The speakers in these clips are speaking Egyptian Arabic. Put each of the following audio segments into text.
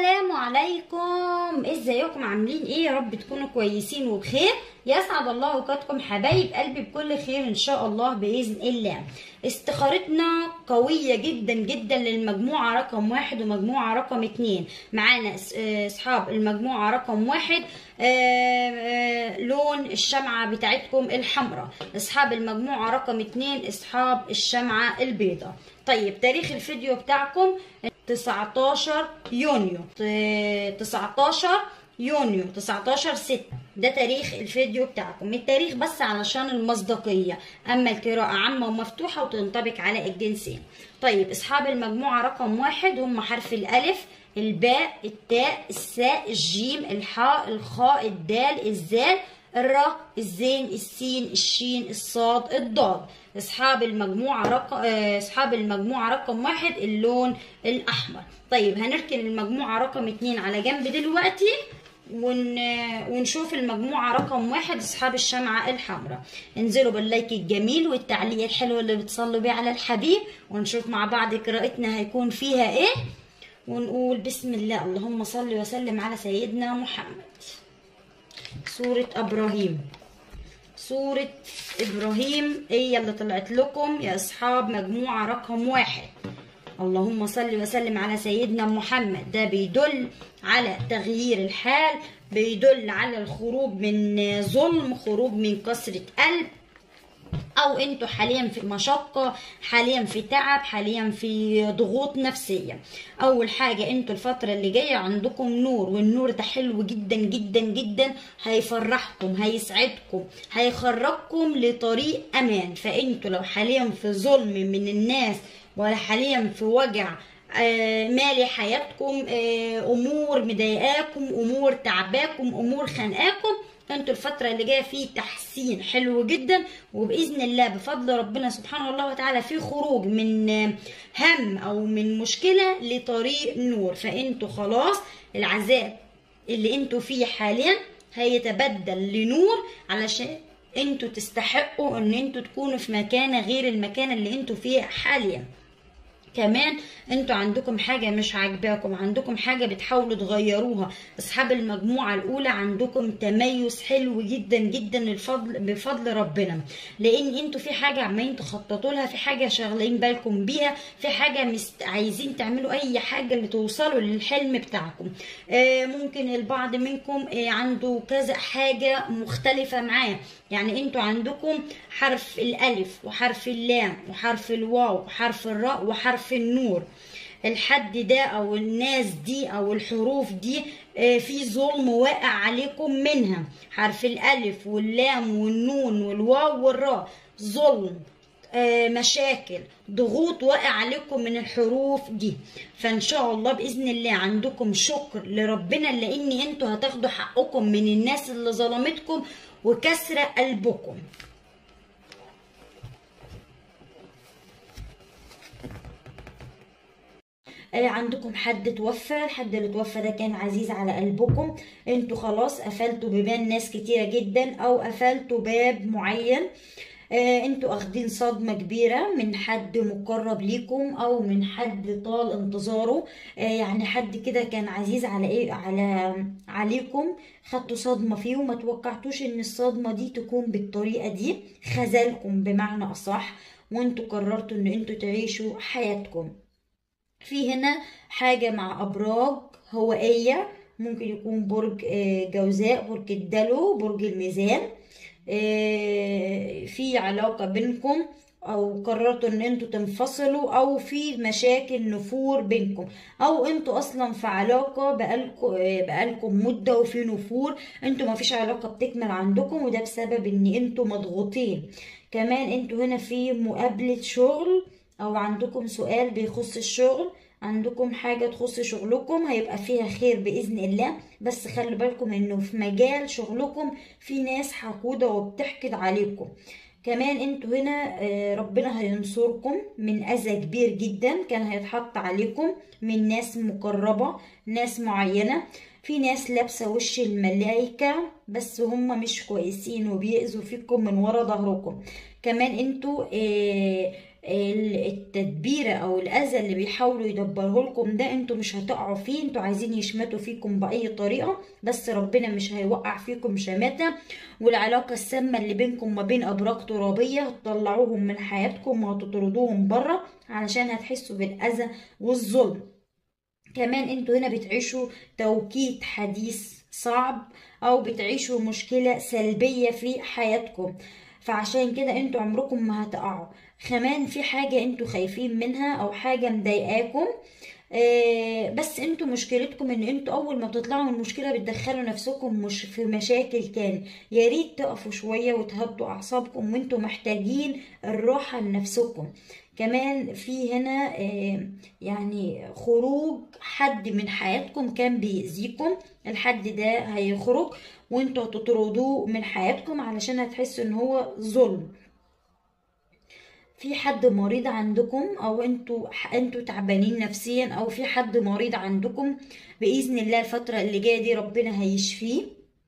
السلام عليكم ازيكم عاملين ايه يا رب تكونوا كويسين وبخير يسعد الله اوقاتكم حبايب قلبي بكل خير ان شاء الله باذن الله استخارتنا قوية جدا جدا للمجموعة رقم واحد ومجموعة رقم اتنين معانا اس- آه، اصحاب المجموعة رقم واحد آه، آه، لون الشمعة بتاعتكم الحمراء اصحاب المجموعة رقم اتنين اصحاب الشمعة البيضاء طيب تاريخ الفيديو بتاعكم 19 يونيو ت- 19 يونيو 19 6 ده تاريخ الفيديو بتاعكم التاريخ بس علشان المصداقية أما القراءة عامة ومفتوحة وتنطبق على الجنسين طيب أصحاب المجموعة رقم واحد هم حرف الألف الباء التاء الساء الجيم الحاء الخاء الدال الزال الراء الزين السين الشين الصاد الضاد اصحاب المجموعه رقم اصحاب المجموعه رقم واحد اللون الاحمر طيب هنركن المجموعه رقم اتنين على جنب دلوقتي ون... ونشوف المجموعة رقم واحد أصحاب الشمعة الحمراء انزلوا باللايك الجميل والتعليق الحلو اللي بتصلوا بيه على الحبيب ونشوف مع بعض قراءتنا هيكون فيها ايه ونقول بسم الله اللهم صل وسلم على سيدنا محمد سورة إبراهيم سورة إبراهيم هي اللي طلعت لكم يا أصحاب مجموعة رقم واحد اللهم صل وسلم على سيدنا محمد ده بيدل على تغيير الحال بيدل على الخروج من ظلم خروج من كسرة قلب او انتوا حاليا في مشقة حاليا في تعب حاليا في ضغوط نفسية اول حاجة انتوا الفترة اللي جاية عندكم نور والنور ده حلو جدا جدا جدا هيفرحكم هيسعدكم هيخرجكم لطريق امان فانتوا لو حاليا في ظلم من الناس ولا حاليا في وجع آه، مالي حياتكم آه، امور مضايقاكم امور تعباكم امور خانقاكم انتوا الفترة اللي جاية فيه تحسين حلو جدا وبإذن الله بفضل ربنا سبحانه الله وتعالى في خروج من هم أو من مشكلة لطريق نور فانتوا خلاص العذاب اللي انتوا فيه حاليا هيتبدل لنور علشان انتوا تستحقوا ان انتوا تكونوا في مكانة غير المكان اللي انتوا فيه حاليا كمان انتوا عندكم حاجة مش عاجباكم عندكم حاجة بتحاولوا تغيروها اصحاب المجموعة الاولى عندكم تميز حلو جدا جدا الفضل بفضل ربنا لان انتوا في حاجة عمالين تخططوا لها في حاجة شغالين بالكم بيها في حاجة مست... عايزين تعملوا اي حاجة اللي توصلوا للحلم بتاعكم آه ممكن البعض منكم آه عنده كذا حاجة مختلفة معاه يعني انتوا عندكم حرف الالف وحرف اللام وحرف الواو وحرف الراء وحرف النور الحد ده او الناس دي او الحروف دي آه، في ظلم واقع عليكم منها حرف الالف واللام والنون والواو والراء ظلم آه، مشاكل ضغوط واقع عليكم من الحروف دي فان شاء الله باذن الله عندكم شكر لربنا لان انتوا هتاخدوا حقكم من الناس اللي ظلمتكم وكسر قلبكم آه، عندكم حد توفى الحد اللي توفى ده كان عزيز على قلبكم انتوا خلاص قفلتوا بيبان ناس كتيرة جدا او قفلتوا باب معين آه، انتوا اخدين صدمة كبيرة من حد مقرب ليكم او من حد طال انتظاره آه، يعني حد كده كان عزيز على ايه على عليكم خدتوا صدمة فيه وما توقعتوش ان الصدمة دي تكون بالطريقة دي خذلكم بمعنى اصح وانتوا قررتوا ان انتوا تعيشوا حياتكم في هنا حاجة مع أبراج هوائية ممكن يكون برج آه، جوزاء برج الدلو برج الميزان آه، في علاقة بينكم أو قررتوا إن انتوا تنفصلوا أو في مشاكل نفور بينكم أو انتوا أصلا في علاقة بقالكم آه، بقالكم مدة وفي نفور انتوا مفيش علاقة بتكمل عندكم وده بسبب إن انتوا مضغوطين كمان انتوا هنا في مقابلة شغل او عندكم سؤال بيخص الشغل عندكم حاجة تخص شغلكم هيبقى فيها خير بإذن الله بس خلي بالكم انه في مجال شغلكم في ناس حقودة وبتحقد عليكم كمان انتوا هنا آه، ربنا هينصركم من اذى كبير جدا كان هيتحط عليكم من ناس مقربة ناس معينة في ناس لابسة وش الملايكة بس هم مش كويسين وبيأذوا فيكم من ورا ظهركم كمان انتوا آه، التدبيرة او الاذى اللي بيحاولوا يدبره لكم ده انتوا مش هتقعوا فيه انتوا عايزين يشمتوا فيكم باي طريقة بس ربنا مش هيوقع فيكم شماتة والعلاقة السامة اللي بينكم ما بين ابراج ترابية هتطلعوهم من حياتكم وهتطردوهم بره علشان هتحسوا بالاذى والظلم كمان انتوا هنا بتعيشوا توكيد حديث صعب او بتعيشوا مشكلة سلبية في حياتكم فعشان كده انتوا عمركم ما هتقعوا كمان في حاجة انتوا خايفين منها او حاجة مضايقاكم آه بس انتوا مشكلتكم ان انتوا اول ما بتطلعوا من المشكله بتدخلوا نفسكم مش في مشاكل تاني يا ريت تقفوا شويه وتهدوا اعصابكم وانتوا محتاجين الراحه لنفسكم كمان في هنا آه يعني خروج حد من حياتكم كان بيأذيكم الحد ده هيخرج وانتوا هتطردوه من حياتكم علشان هتحسوا ان هو ظلم في حد مريض عندكم او انتوا انتوا تعبانين نفسيا او في حد مريض عندكم باذن الله الفتره اللي جايه دي ربنا هيشفيه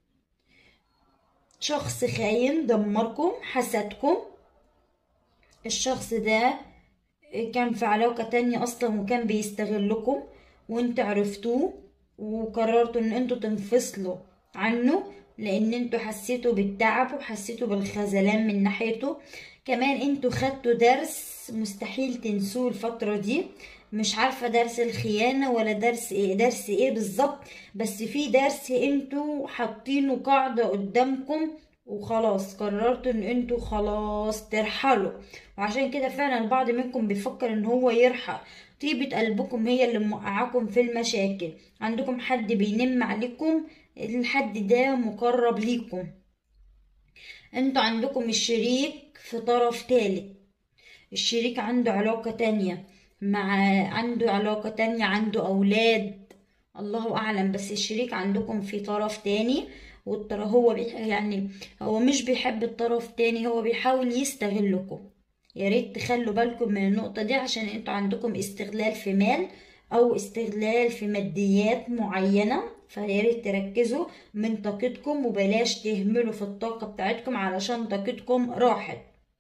شخص خاين دمركم حسدكم الشخص ده كان في علاقة تانية اصلا وكان بيستغلكم وانتوا عرفتوه وقررتوا ان انتوا تنفصلوا عنه لان انتوا حسيتوا بالتعب وحسيتوا بالخذلان من ناحيته كمان انتوا خدتوا درس مستحيل تنسوه الفترة دي مش عارفة درس الخيانة ولا درس ايه درس ايه بالظبط بس في درس انتوا حاطينه قاعدة قدامكم وخلاص قررتوا ان انتوا خلاص ترحلوا وعشان كده فعلا البعض منكم بيفكر ان هو يرحل طيبة قلبكم هي اللي موقعاكم في المشاكل عندكم حد بينم عليكم الحد ده مقرب ليكم انتوا عندكم الشريك في طرف تالت الشريك عنده علاقة تانية مع عنده علاقة تانية عنده أولاد الله أعلم بس الشريك عندكم في طرف تاني والطرف هو يعني هو مش بيحب الطرف تاني هو بيحاول يستغلكم يا ريت تخلوا بالكم من النقطة دي عشان انتوا عندكم استغلال في مال او استغلال في ماديات معينة فيا ريت تركزوا من طاقتكم وبلاش تهملوا في الطاقة بتاعتكم علشان طاقتكم راحت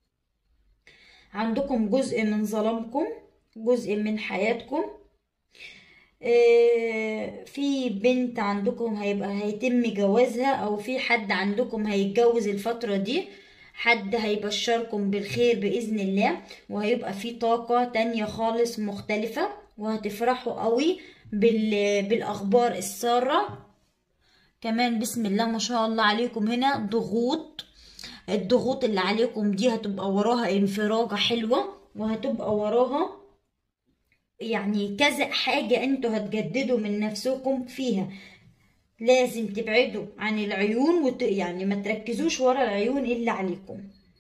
عندكم جزء من ظلامكم جزء من حياتكم في بنت عندكم هيبقى هيتم جوازها او في حد عندكم هيتجوز الفترة دي حد هيبشركم بالخير بإذن الله وهيبقى في طاقة تانية خالص مختلفة وهتفرحوا قوي بالأخبار السارة كمان بسم الله ما شاء الله عليكم هنا ضغوط الضغوط اللي عليكم دي هتبقى وراها انفراجة حلوة وهتبقى وراها يعني كذا حاجة انتوا هتجددوا من نفسكم فيها لازم تبعدوا عن العيون وت... يعني ما تركزوش ورا العيون اللي عليكم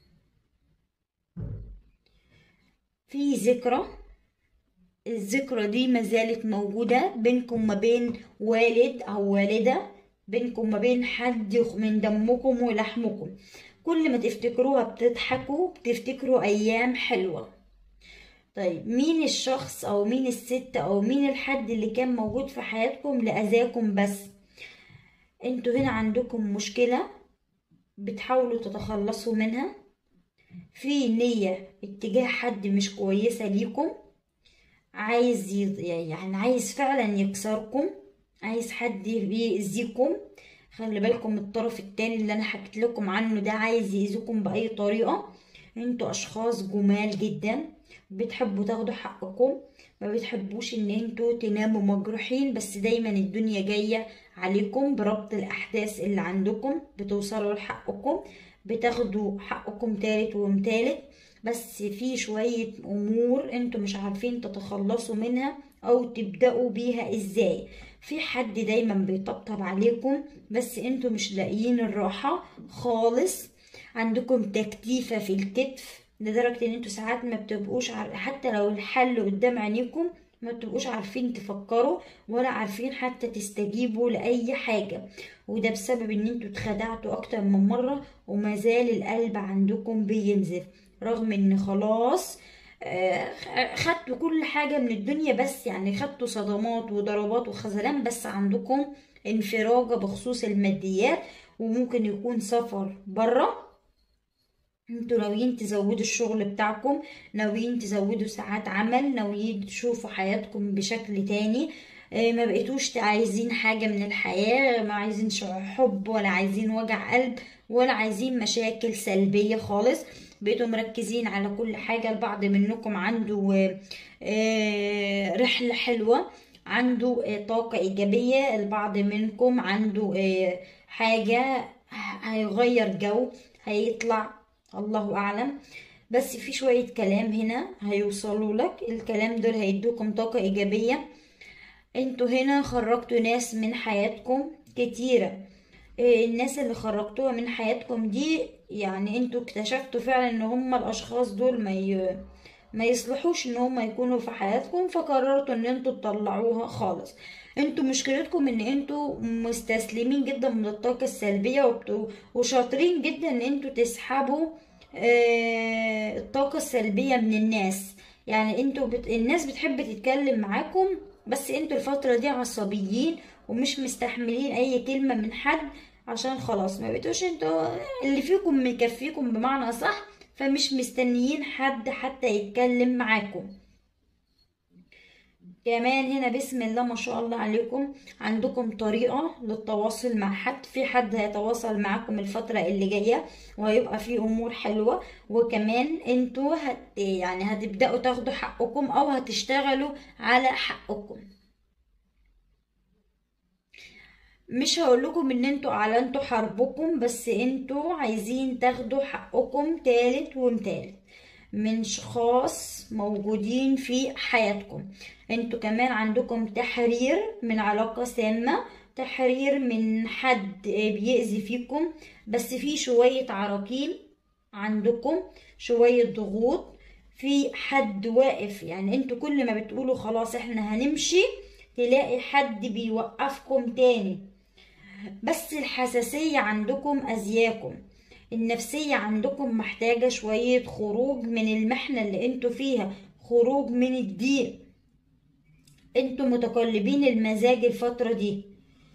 في ذكرى الذكرى دي ما زالت موجودة بينكم ما بين والد أو والدة بينكم ما بين حد من دمكم ولحمكم كل ما تفتكروها بتضحكوا بتفتكروا أيام حلوة طيب مين الشخص أو مين الست أو مين الحد اللي كان موجود في حياتكم لأذاكم بس انتوا هنا عندكم مشكلة بتحاولوا تتخلصوا منها في نية اتجاه حد مش كويسة ليكم عايز يعني عايز فعلا يكسركم عايز حد بيأذيكم خلي بالكم من الطرف التاني اللي انا حكيت لكم عنه ده عايز يأذيكم بأي طريقة انتوا اشخاص جمال جدا بتحبوا تاخدوا حقكم ما بتحبوش ان انتوا تناموا مجروحين بس دايما الدنيا جاية عليكم بربط الاحداث اللي عندكم بتوصلوا لحقكم بتاخدوا حقكم تالت ومتالت بس في شوية امور انتوا مش عارفين تتخلصوا منها او تبدأوا بيها ازاي في حد دايما بيطبطب عليكم بس انتوا مش لاقيين الراحة خالص عندكم تكتيفة في الكتف لدرجة ان انتوا ساعات ما بتبقوش عارف حتى لو الحل قدام عينيكم ما بتبقوش عارفين تفكروا ولا عارفين حتى تستجيبوا لأي حاجة وده بسبب ان انتوا اتخدعتوا اكتر من مرة وما زال القلب عندكم بينزف رغم ان خلاص خدتوا كل حاجة من الدنيا بس يعني خدتوا صدمات وضربات وخذلان بس عندكم انفراجة بخصوص الماديات وممكن يكون سفر بره انتوا ناويين تزودوا الشغل بتاعكم ناويين تزودوا ساعات عمل ناويين تشوفوا حياتكم بشكل تاني اه ما بقيتوش عايزين حاجة من الحياة ما عايزين حب ولا عايزين وجع قلب ولا عايزين مشاكل سلبية خالص بقيتوا مركزين على كل حاجة البعض منكم عنده اه رحلة حلوة عنده اه طاقة إيجابية البعض منكم عنده حاجة هيغير جو هيطلع الله اعلم بس في شوية كلام هنا هيوصلوا لك الكلام دول هيدوكم طاقة ايجابية انتوا هنا خرجتوا ناس من حياتكم كتيرة الناس اللي خرجتوها من حياتكم دي يعني انتوا اكتشفتوا فعلا ان هم الاشخاص دول ما ي... ما يصلحوش ان هم يكونوا في حياتكم فقررتوا ان انتوا تطلعوها خالص انتوا مشكلتكم ان انتوا مستسلمين جدا من الطاقة السلبية وشاطرين جدا ان انتوا تسحبوا اه الطاقة السلبية من الناس يعني انتوا بت... الناس بتحب تتكلم معاكم بس انتوا الفترة دي عصبيين ومش مستحملين اي كلمة من حد عشان خلاص ما بقيتوش انتوا اللي فيكم مكفيكم بمعنى صح فمش مستنيين حد حتى يتكلم معاكم كمان هنا بسم الله ما شاء الله عليكم عندكم طريقة للتواصل مع حد في حد هيتواصل معاكم الفترة اللي جاية وهيبقى في امور حلوة وكمان انتوا هت يعني هتبدأوا تاخدوا حقكم او هتشتغلوا على حقكم مش هقول لكم ان انتوا اعلنتوا حربكم بس انتوا عايزين تاخدوا حقكم تالت ومتالت من اشخاص موجودين في حياتكم انتوا كمان عندكم تحرير من علاقة سامة تحرير من حد بيأذي فيكم بس في شوية عراقيل عندكم شوية ضغوط في حد واقف يعني انتوا كل ما بتقولوا خلاص احنا هنمشي تلاقي حد بيوقفكم تاني بس الحساسية عندكم أذياكم النفسية عندكم محتاجة شوية خروج من المحنة اللي انتوا فيها خروج من الضيق انتوا متقلبين المزاج الفترة دي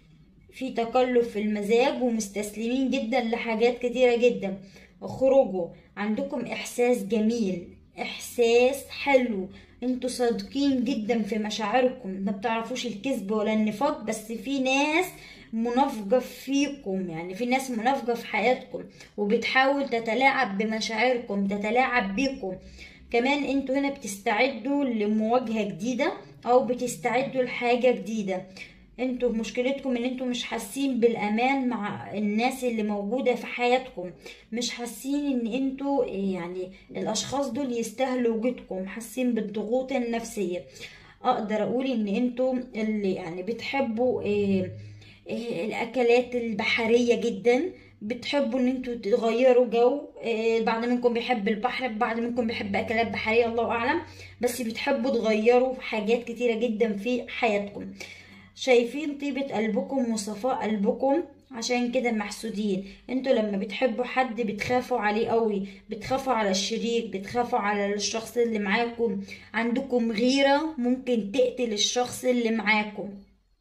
في تقلب في المزاج ومستسلمين جدا لحاجات كتيرة جدا اخرجوا عندكم احساس جميل احساس حلو انتوا صادقين جدا في مشاعركم ما بتعرفوش الكذب ولا النفاق بس في ناس منافقة فيكم يعني في ناس منافقة في حياتكم وبتحاول تتلاعب بمشاعركم تتلاعب بيكم كمان انتوا هنا بتستعدوا لمواجهة جديدة او بتستعدوا لحاجة جديدة انتوا مشكلتكم ان انتوا مش حاسين بالامان مع الناس اللي موجودة في حياتكم مش حاسين ان انتوا يعني الاشخاص دول يستاهلوا وجودكم حاسين بالضغوط النفسية اقدر اقول ان انتوا اللي يعني بتحبوا إيه الاكلات البحريه جدا بتحبوا ان انتوا تغيروا جو بعض منكم بيحب البحر بعض منكم بيحب اكلات بحريه الله اعلم بس بتحبوا تغيروا حاجات كتيره جدا في حياتكم شايفين طيبه قلبكم وصفاء قلبكم عشان كده محسودين انتوا لما بتحبوا حد بتخافوا عليه قوي بتخافوا على الشريك بتخافوا على الشخص اللي معاكم عندكم غيره ممكن تقتل الشخص اللي معاكم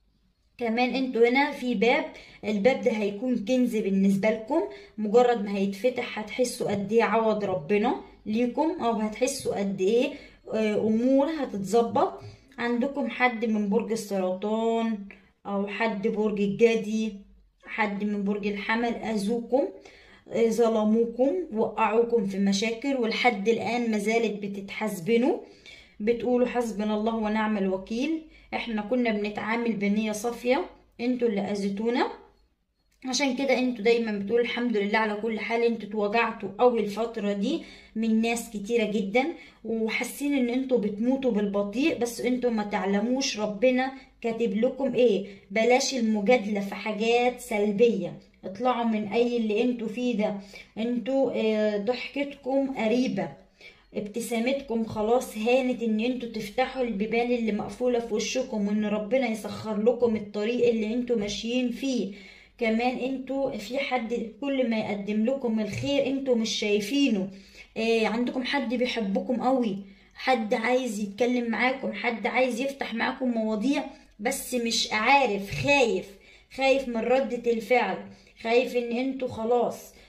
كمان انتوا هنا في باب الباب ده هيكون كنز بالنسبة لكم مجرد ما هيتفتح هتحسوا قد ايه عوض ربنا ليكم او هتحسوا قد ايه امور هتتظبط عندكم حد من برج السرطان او حد برج الجدي حد من برج الحمل اذوكم ظلموكم وقعوكم في مشاكل ولحد الان ما زالت بتتحاسبنوا بتقولوا حسبنا الله ونعم الوكيل احنا كنا بنتعامل بنية صافية انتوا اللي اذيتونا عشان كده انتوا دايما بتقولوا الحمد لله على كل حال انتوا اتوجعتوا قوي الفترة دي من ناس كتيرة جدا وحاسين ان انتوا بتموتوا بالبطيء بس انتوا ما تعلموش ربنا كاتب لكم ايه بلاش المجادلة في حاجات سلبية اطلعوا من اي اللي انتوا فيه ده انتوا اه ضحكتكم قريبة ابتسامتكم خلاص هانت ان انتوا تفتحوا البيبان اللي مقفولة في وشكم وان ربنا يسخر لكم الطريق اللي انتوا ماشيين فيه كمان انتوا في حد كل ما يقدم لكم الخير انتوا مش شايفينه اه عندكم حد بيحبكم قوي حد عايز يتكلم معاكم حد عايز يفتح معاكم مواضيع بس مش عارف خايف خايف من ردة الفعل خايف ان انتوا خلاص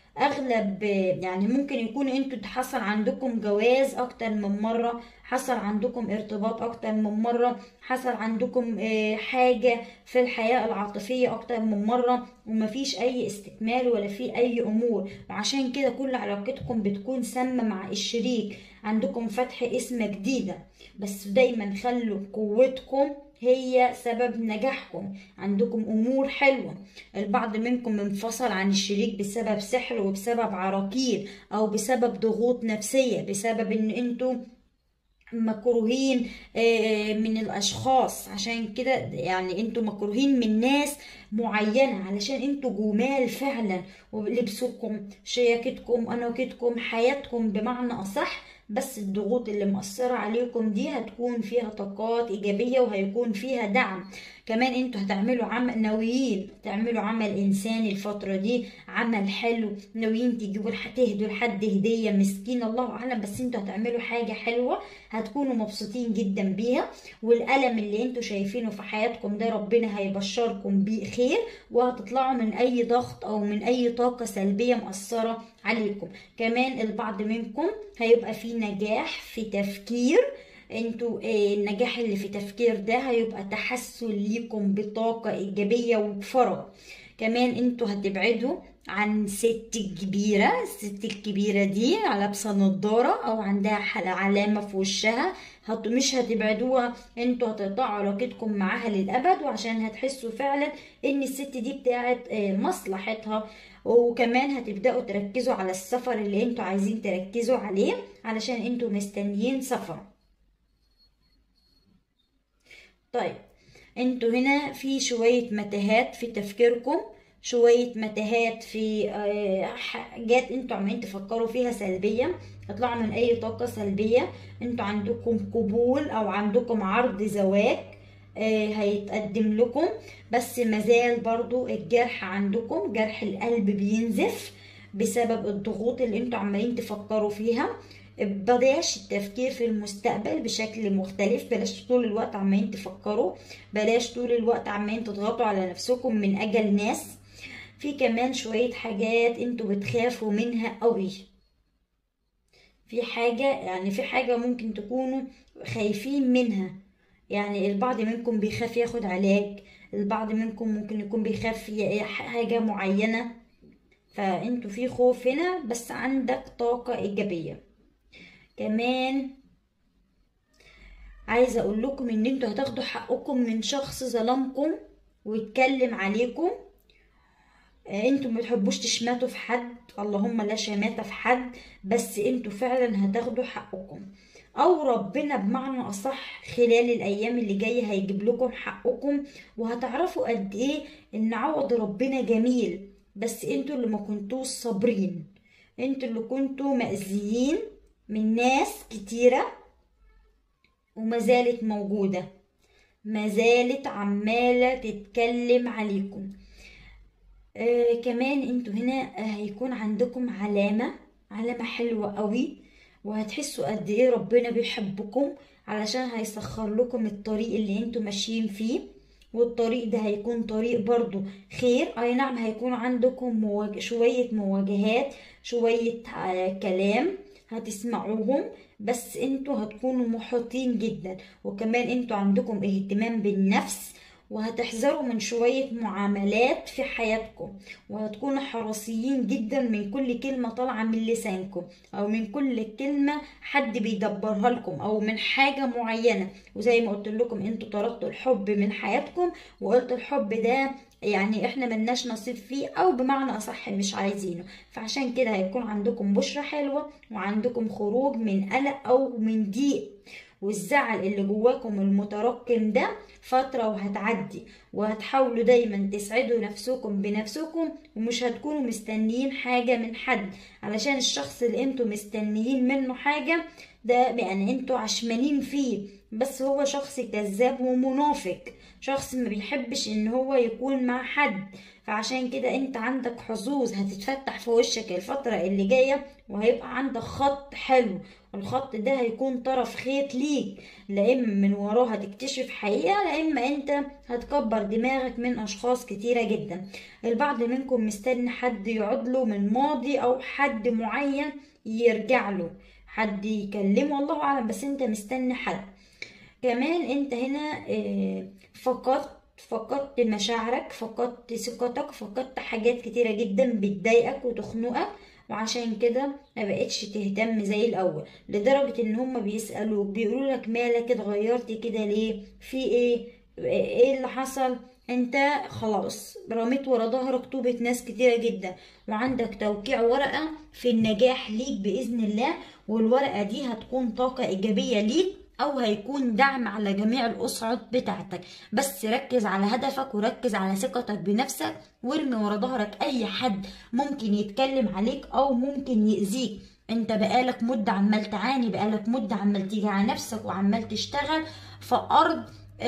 اغلب يعني ممكن يكون انتوا حصل عندكم جواز اكتر من مرة حصل عندكم ارتباط اكتر من مرة حصل عندكم آه، حاجة في الحياة العاطفية اكتر من مرة ومفيش اي استكمال ولا في اي امور وعشان كده كل علاقتكم بتكون سامة مع الشريك عندكم فتح اسم جديدة بس دايما خلوا قوتكم هي سبب نجاحكم عندكم امور حلوه البعض منكم منفصل عن الشريك بسبب سحر وبسبب عراقيل او بسبب ضغوط نفسيه بسبب ان انتوا مكروهين آه، من الاشخاص عشان كده يعني انتوا مكروهين من ناس معينة علشان انتوا جمال فعلا ولبسكم شياكتكم اناقتكم حياتكم بمعنى اصح بس الضغوط اللي مأثرة عليكم دي هتكون فيها طاقات إيجابية وهيكون فيها دعم كمان انتوا هتعملوا عمل ناويين تعملوا عمل إنساني الفترة دي عمل حلو ناويين تجيبوا لح- تهدوا لحد هدية مسكين الله أعلم بس انتوا هتعملوا حاجة حلوة هتكونوا مبسوطين جدا بيها والألم اللي انتوا شايفينه في حياتكم ده ربنا هيبشركم بيه خير وهتطلعوا من أي ضغط أو من أي طاقة سلبية مأثرة عليكم كمان البعض منكم هيبقى فيه نجاح في تفكير انتوا آه، النجاح اللي في تفكير ده هيبقى تحسن ليكم بطاقة إيجابية وبفرح كمان انتوا هتبعدوا عن ست كبيرة الست الكبيرة دي لابسة نضارة أو عندها حل- علامة في وشها هت مش هتبعدوها انتوا هتقطعوا علاقتكم معاها للأبد وعشان هتحسوا فعلا ان الست دي بتاعت آه، مصلحتها وكمان هتبدأوا تركزوا على السفر اللي انتوا عايزين تركزوا عليه علشان انتوا مستنيين سفر طيب انتوا هنا في شوية متاهات في تفكيركم شوية متاهات في آه، حاجات انتوا عمالين تفكروا فيها سلبية اطلعوا من اي طاقة سلبية انتوا عندكم قبول او عندكم عرض زواج آه، هيتقدم لكم بس مازال برضو الجرح عندكم جرح القلب بينزف بسبب الضغوط اللي انتوا عمالين تفكروا فيها بلاش التفكير في المستقبل بشكل مختلف بلاش طول الوقت عمالين تفكروا بلاش طول الوقت عمالين تضغطوا على نفسكم من اجل ناس في كمان شوية حاجات انتوا بتخافوا منها قوي في حاجة يعني في حاجة ممكن تكونوا خايفين منها يعني البعض منكم بيخاف ياخد علاج البعض منكم ممكن يكون بيخاف ي- حاجة معينة فانتوا في خوف هنا بس عندك طاقة ايجابية كمان عايزة اقول لكم ان انتوا هتاخدوا حقكم من شخص ظلمكم ويتكلم عليكم آه، انتوا ما تحبوش تشمتوا في حد اللهم لا شماتة في حد بس انتوا فعلا هتاخدوا حقكم او ربنا بمعنى اصح خلال الايام اللي جايه هيجيب لكم حقكم وهتعرفوا قد ايه ان عوض ربنا جميل بس انتوا اللي ما كنتوش صابرين انتوا اللي كنتوا مأذيين من ناس كتيره وما زالت موجوده ما زالت عماله تتكلم عليكم آه كمان انتوا هنا آه، هيكون عندكم علامة علامة حلوة قوي وهتحسوا قد ايه ربنا بيحبكم علشان هيسخر لكم الطريق اللي انتوا ماشيين فيه والطريق ده هيكون طريق برضو خير اي نعم هيكون عندكم مواج... شوية مواجهات شوية آه، كلام هتسمعوهم بس انتوا هتكونوا محيطين جدا وكمان انتوا عندكم اهتمام بالنفس وهتحذروا من شوية معاملات في حياتكم وهتكونوا حريصيين جدا من كل كلمة طالعة من لسانكم أو من كل كلمة حد بيدبرها لكم أو من حاجة معينة وزي ما قلت لكم انتوا طردتوا الحب من حياتكم وقلت الحب ده يعني احنا ملناش نصيب فيه او بمعنى اصح مش عايزينه فعشان كده هيكون عندكم بشرة حلوة وعندكم خروج من قلق او من ضيق والزعل اللي جواكم المتراكم ده فترة وهتعدي وهتحاولوا دايما تسعدوا نفسكم بنفسكم ومش هتكونوا مستنيين حاجة من حد علشان الشخص اللي انتوا مستنيين منه حاجة ده يعني انتوا عشمانين فيه بس هو شخص كذاب ومنافق شخص ما بيحبش ان هو يكون مع حد فعشان كده انت عندك حظوظ هتتفتح في وشك الفترة اللي جاية وهيبقى عندك خط حلو الخط ده هيكون طرف خيط ليك لا اما من وراه هتكتشف حقيقة لا اما انت هتكبر دماغك من اشخاص كتيرة جدا البعض منكم مستني حد يقعد له من ماضي او حد معين يرجع له حد يكلمه الله اعلم بس انت مستني حد كمان انت هنا اه فقدت فقدت مشاعرك فقدت ثقتك فقدت حاجات كتيرة جدا بتضايقك وتخنقك وعشان كده ما بقتش تهتم زي الاول لدرجة ان هم بيسألوك بيقولوا لك مالك اتغيرتي كده ليه في ايه ايه اللي حصل انت خلاص رميت ورا ظهرك طوبة ناس كتيرة جدا وعندك توقيع ورقة في النجاح ليك بإذن الله والورقة دي هتكون طاقة إيجابية ليك او هيكون دعم على جميع الاصعد بتاعتك بس ركز على هدفك وركز على ثقتك بنفسك وارمي ورا ظهرك اي حد ممكن يتكلم عليك او ممكن يأذيك انت بقالك مدة عمال تعاني بقالك مدة عمال تيجي على نفسك وعمال تشتغل في ارض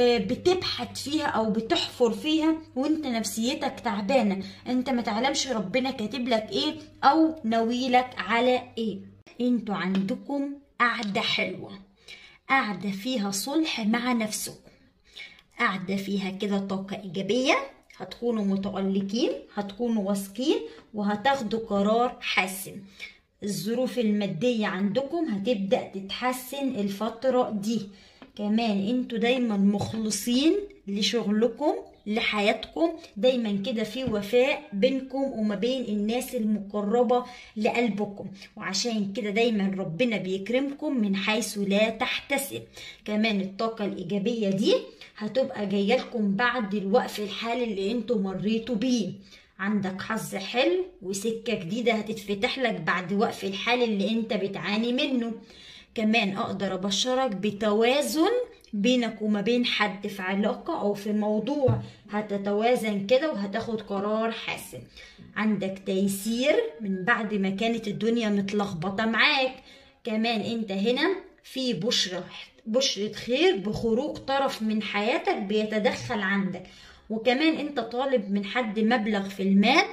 بتبحث فيها او بتحفر فيها وانت نفسيتك تعبانة انت ما تعلمش ربنا كاتب لك ايه او ناويلك على ايه انتوا عندكم قعدة حلوة قاعدة فيها صلح مع نفسكم قاعدة فيها كده طاقة إيجابية هتكونوا متألقين هتكونوا واثقين وهتاخدوا قرار حاسم الظروف المادية عندكم هتبدأ تتحسن الفترة دي كمان انتوا دايما مخلصين لشغلكم لحياتكم دايما كده في وفاء بينكم وما بين الناس المقربة لقلبكم وعشان كده دايما ربنا بيكرمكم من حيث لا تحتسب كمان الطاقة الإيجابية دي هتبقى جاية لكم بعد الوقف الحالي اللي انتوا مريتوا بيه عندك حظ حلو وسكة جديدة هتتفتح لك بعد وقف الحال اللي انت بتعاني منه كمان اقدر ابشرك بتوازن بينك وما بين حد في علاقة أو في موضوع هتتوازن كده وهتاخد قرار حاسم عندك تيسير من بعد ما كانت الدنيا متلخبطة معاك كمان انت هنا في بشرة بشرة خير بخروج طرف من حياتك بيتدخل عندك وكمان انت طالب من حد مبلغ في المال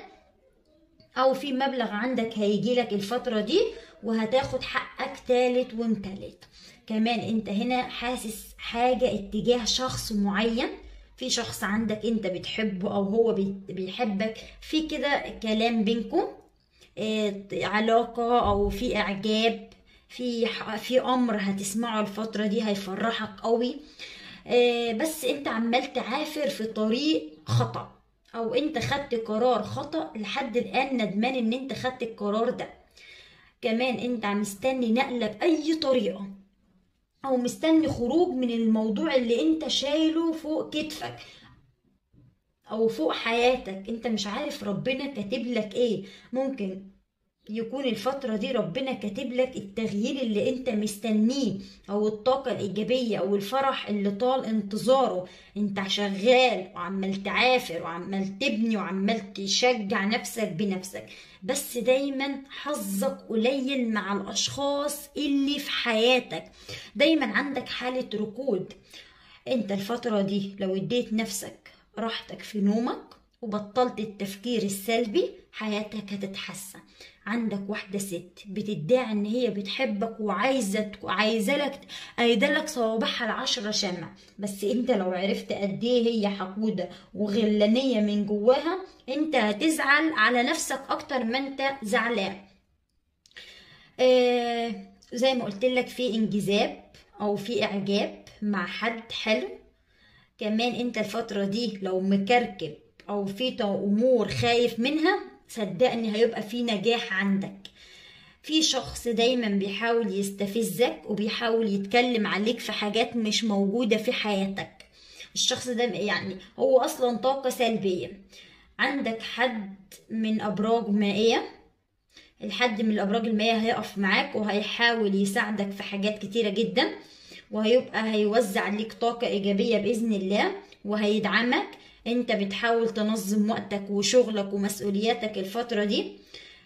او في مبلغ عندك هيجيلك الفترة دي وهتاخد حقك تالت ومتالت كمان انت هنا حاسس حاجة اتجاه شخص معين في شخص عندك انت بتحبه او هو بيحبك في كده كلام بينكم اه علاقة او في اعجاب في في امر هتسمعه الفترة دي هيفرحك قوي اه بس انت عمال تعافر في طريق خطأ او انت خدت قرار خطأ لحد الان ندمان ان انت خدت القرار ده كمان انت مستني نقلة بأي طريقة او مستني خروج من الموضوع اللي انت شايله فوق كتفك او فوق حياتك انت مش عارف ربنا كاتب لك ايه ممكن يكون الفترة دي ربنا كاتب لك التغيير اللي انت مستنيه او الطاقة الايجابية او الفرح اللي طال انتظاره انت شغال وعمال تعافر وعمال تبني وعمال تشجع نفسك بنفسك بس دايما حظك قليل مع الاشخاص اللي في حياتك دايما عندك حالة ركود انت الفترة دي لو اديت نفسك راحتك في نومك وبطلت التفكير السلبي حياتك هتتحسن عندك واحدة ست بتدعي ان هي بتحبك وعايزة عايزة لك ايدلك صوابعها العشرة شمع بس انت لو عرفت قد ايه هي حقودة وغلانية من جواها انت هتزعل على نفسك اكتر ما انت زعلان آه زي ما قلت لك في انجذاب او في اعجاب مع حد حلو كمان انت الفترة دي لو مكركب او في امور خايف منها صدقني هيبقى في نجاح عندك في شخص دايما بيحاول يستفزك وبيحاول يتكلم عليك في حاجات مش موجودة في حياتك الشخص ده يعني هو اصلا طاقة سلبية عندك حد من ابراج مائية الحد من الابراج المائية هيقف معاك وهيحاول يساعدك في حاجات كتيرة جدا وهيبقى هيوزع عليك طاقة ايجابية باذن الله وهيدعمك انت بتحاول تنظم وقتك وشغلك ومسؤولياتك الفترة دي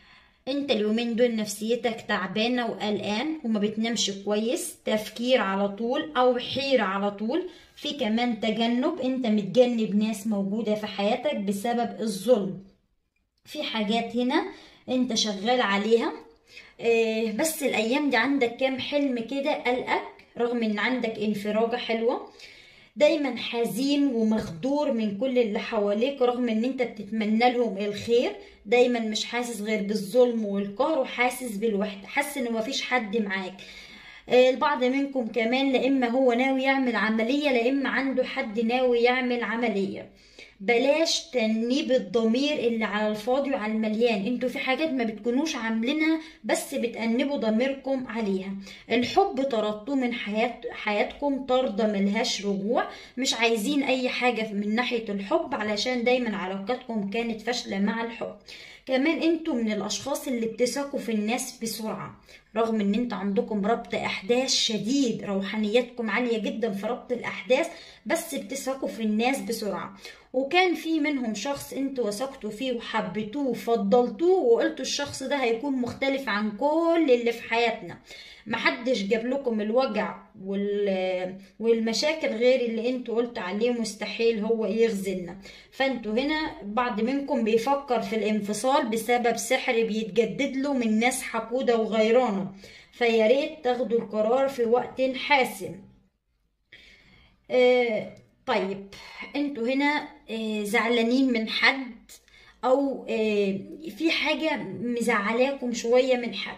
انت اليومين دول نفسيتك تعبانة وقلقان وما بتنامش كويس تفكير على طول او حيرة على طول في كمان تجنب انت متجنب ناس موجودة في حياتك بسبب الظلم في حاجات هنا انت شغال عليها اه بس الايام دي عندك كام حلم كده قلقك رغم ان عندك انفراجة حلوة دايما حزين ومخدور من كل اللي حواليك رغم ان انت بتتمنى لهم الخير دايما مش حاسس غير بالظلم والقهر وحاسس بالوحدة حاسس ان مفيش حد معاك البعض منكم كمان لا اما هو ناوي يعمل عملية لا اما عنده حد ناوي يعمل عملية بلاش تنيب الضمير اللي على الفاضي وعلى المليان انتوا في حاجات ما بتكونوش عاملينها بس بتأنبوا ضميركم عليها الحب طردتوه من حياة حياتكم طردة ملهاش رجوع مش عايزين اي حاجة من ناحية الحب علشان دايما علاقاتكم كانت فاشلة مع الحب كمان انتوا من الاشخاص اللي بتثقوا في الناس بسرعة رغم ان انت عندكم ربط احداث شديد روحانيتكم عالية جدا في ربط الاحداث بس بتثقوا في الناس بسرعة وكان في منهم شخص انتوا وثقتوا فيه وحبيتوه وفضلتوه وقلتوا الشخص ده هيكون مختلف عن كل اللي في حياتنا محدش جاب لكم الوجع وال... والمشاكل غير اللي انتوا قلت عليه مستحيل هو يخذلنا فانتوا هنا بعض منكم بيفكر في الانفصال بسبب سحر بيتجدد له من ناس حقودة وغيرانة فيا ريت تاخدوا القرار في وقت حاسم آه طيب انتوا هنا آه زعلانين من حد او آه في حاجة مزعلاكم شوية من حد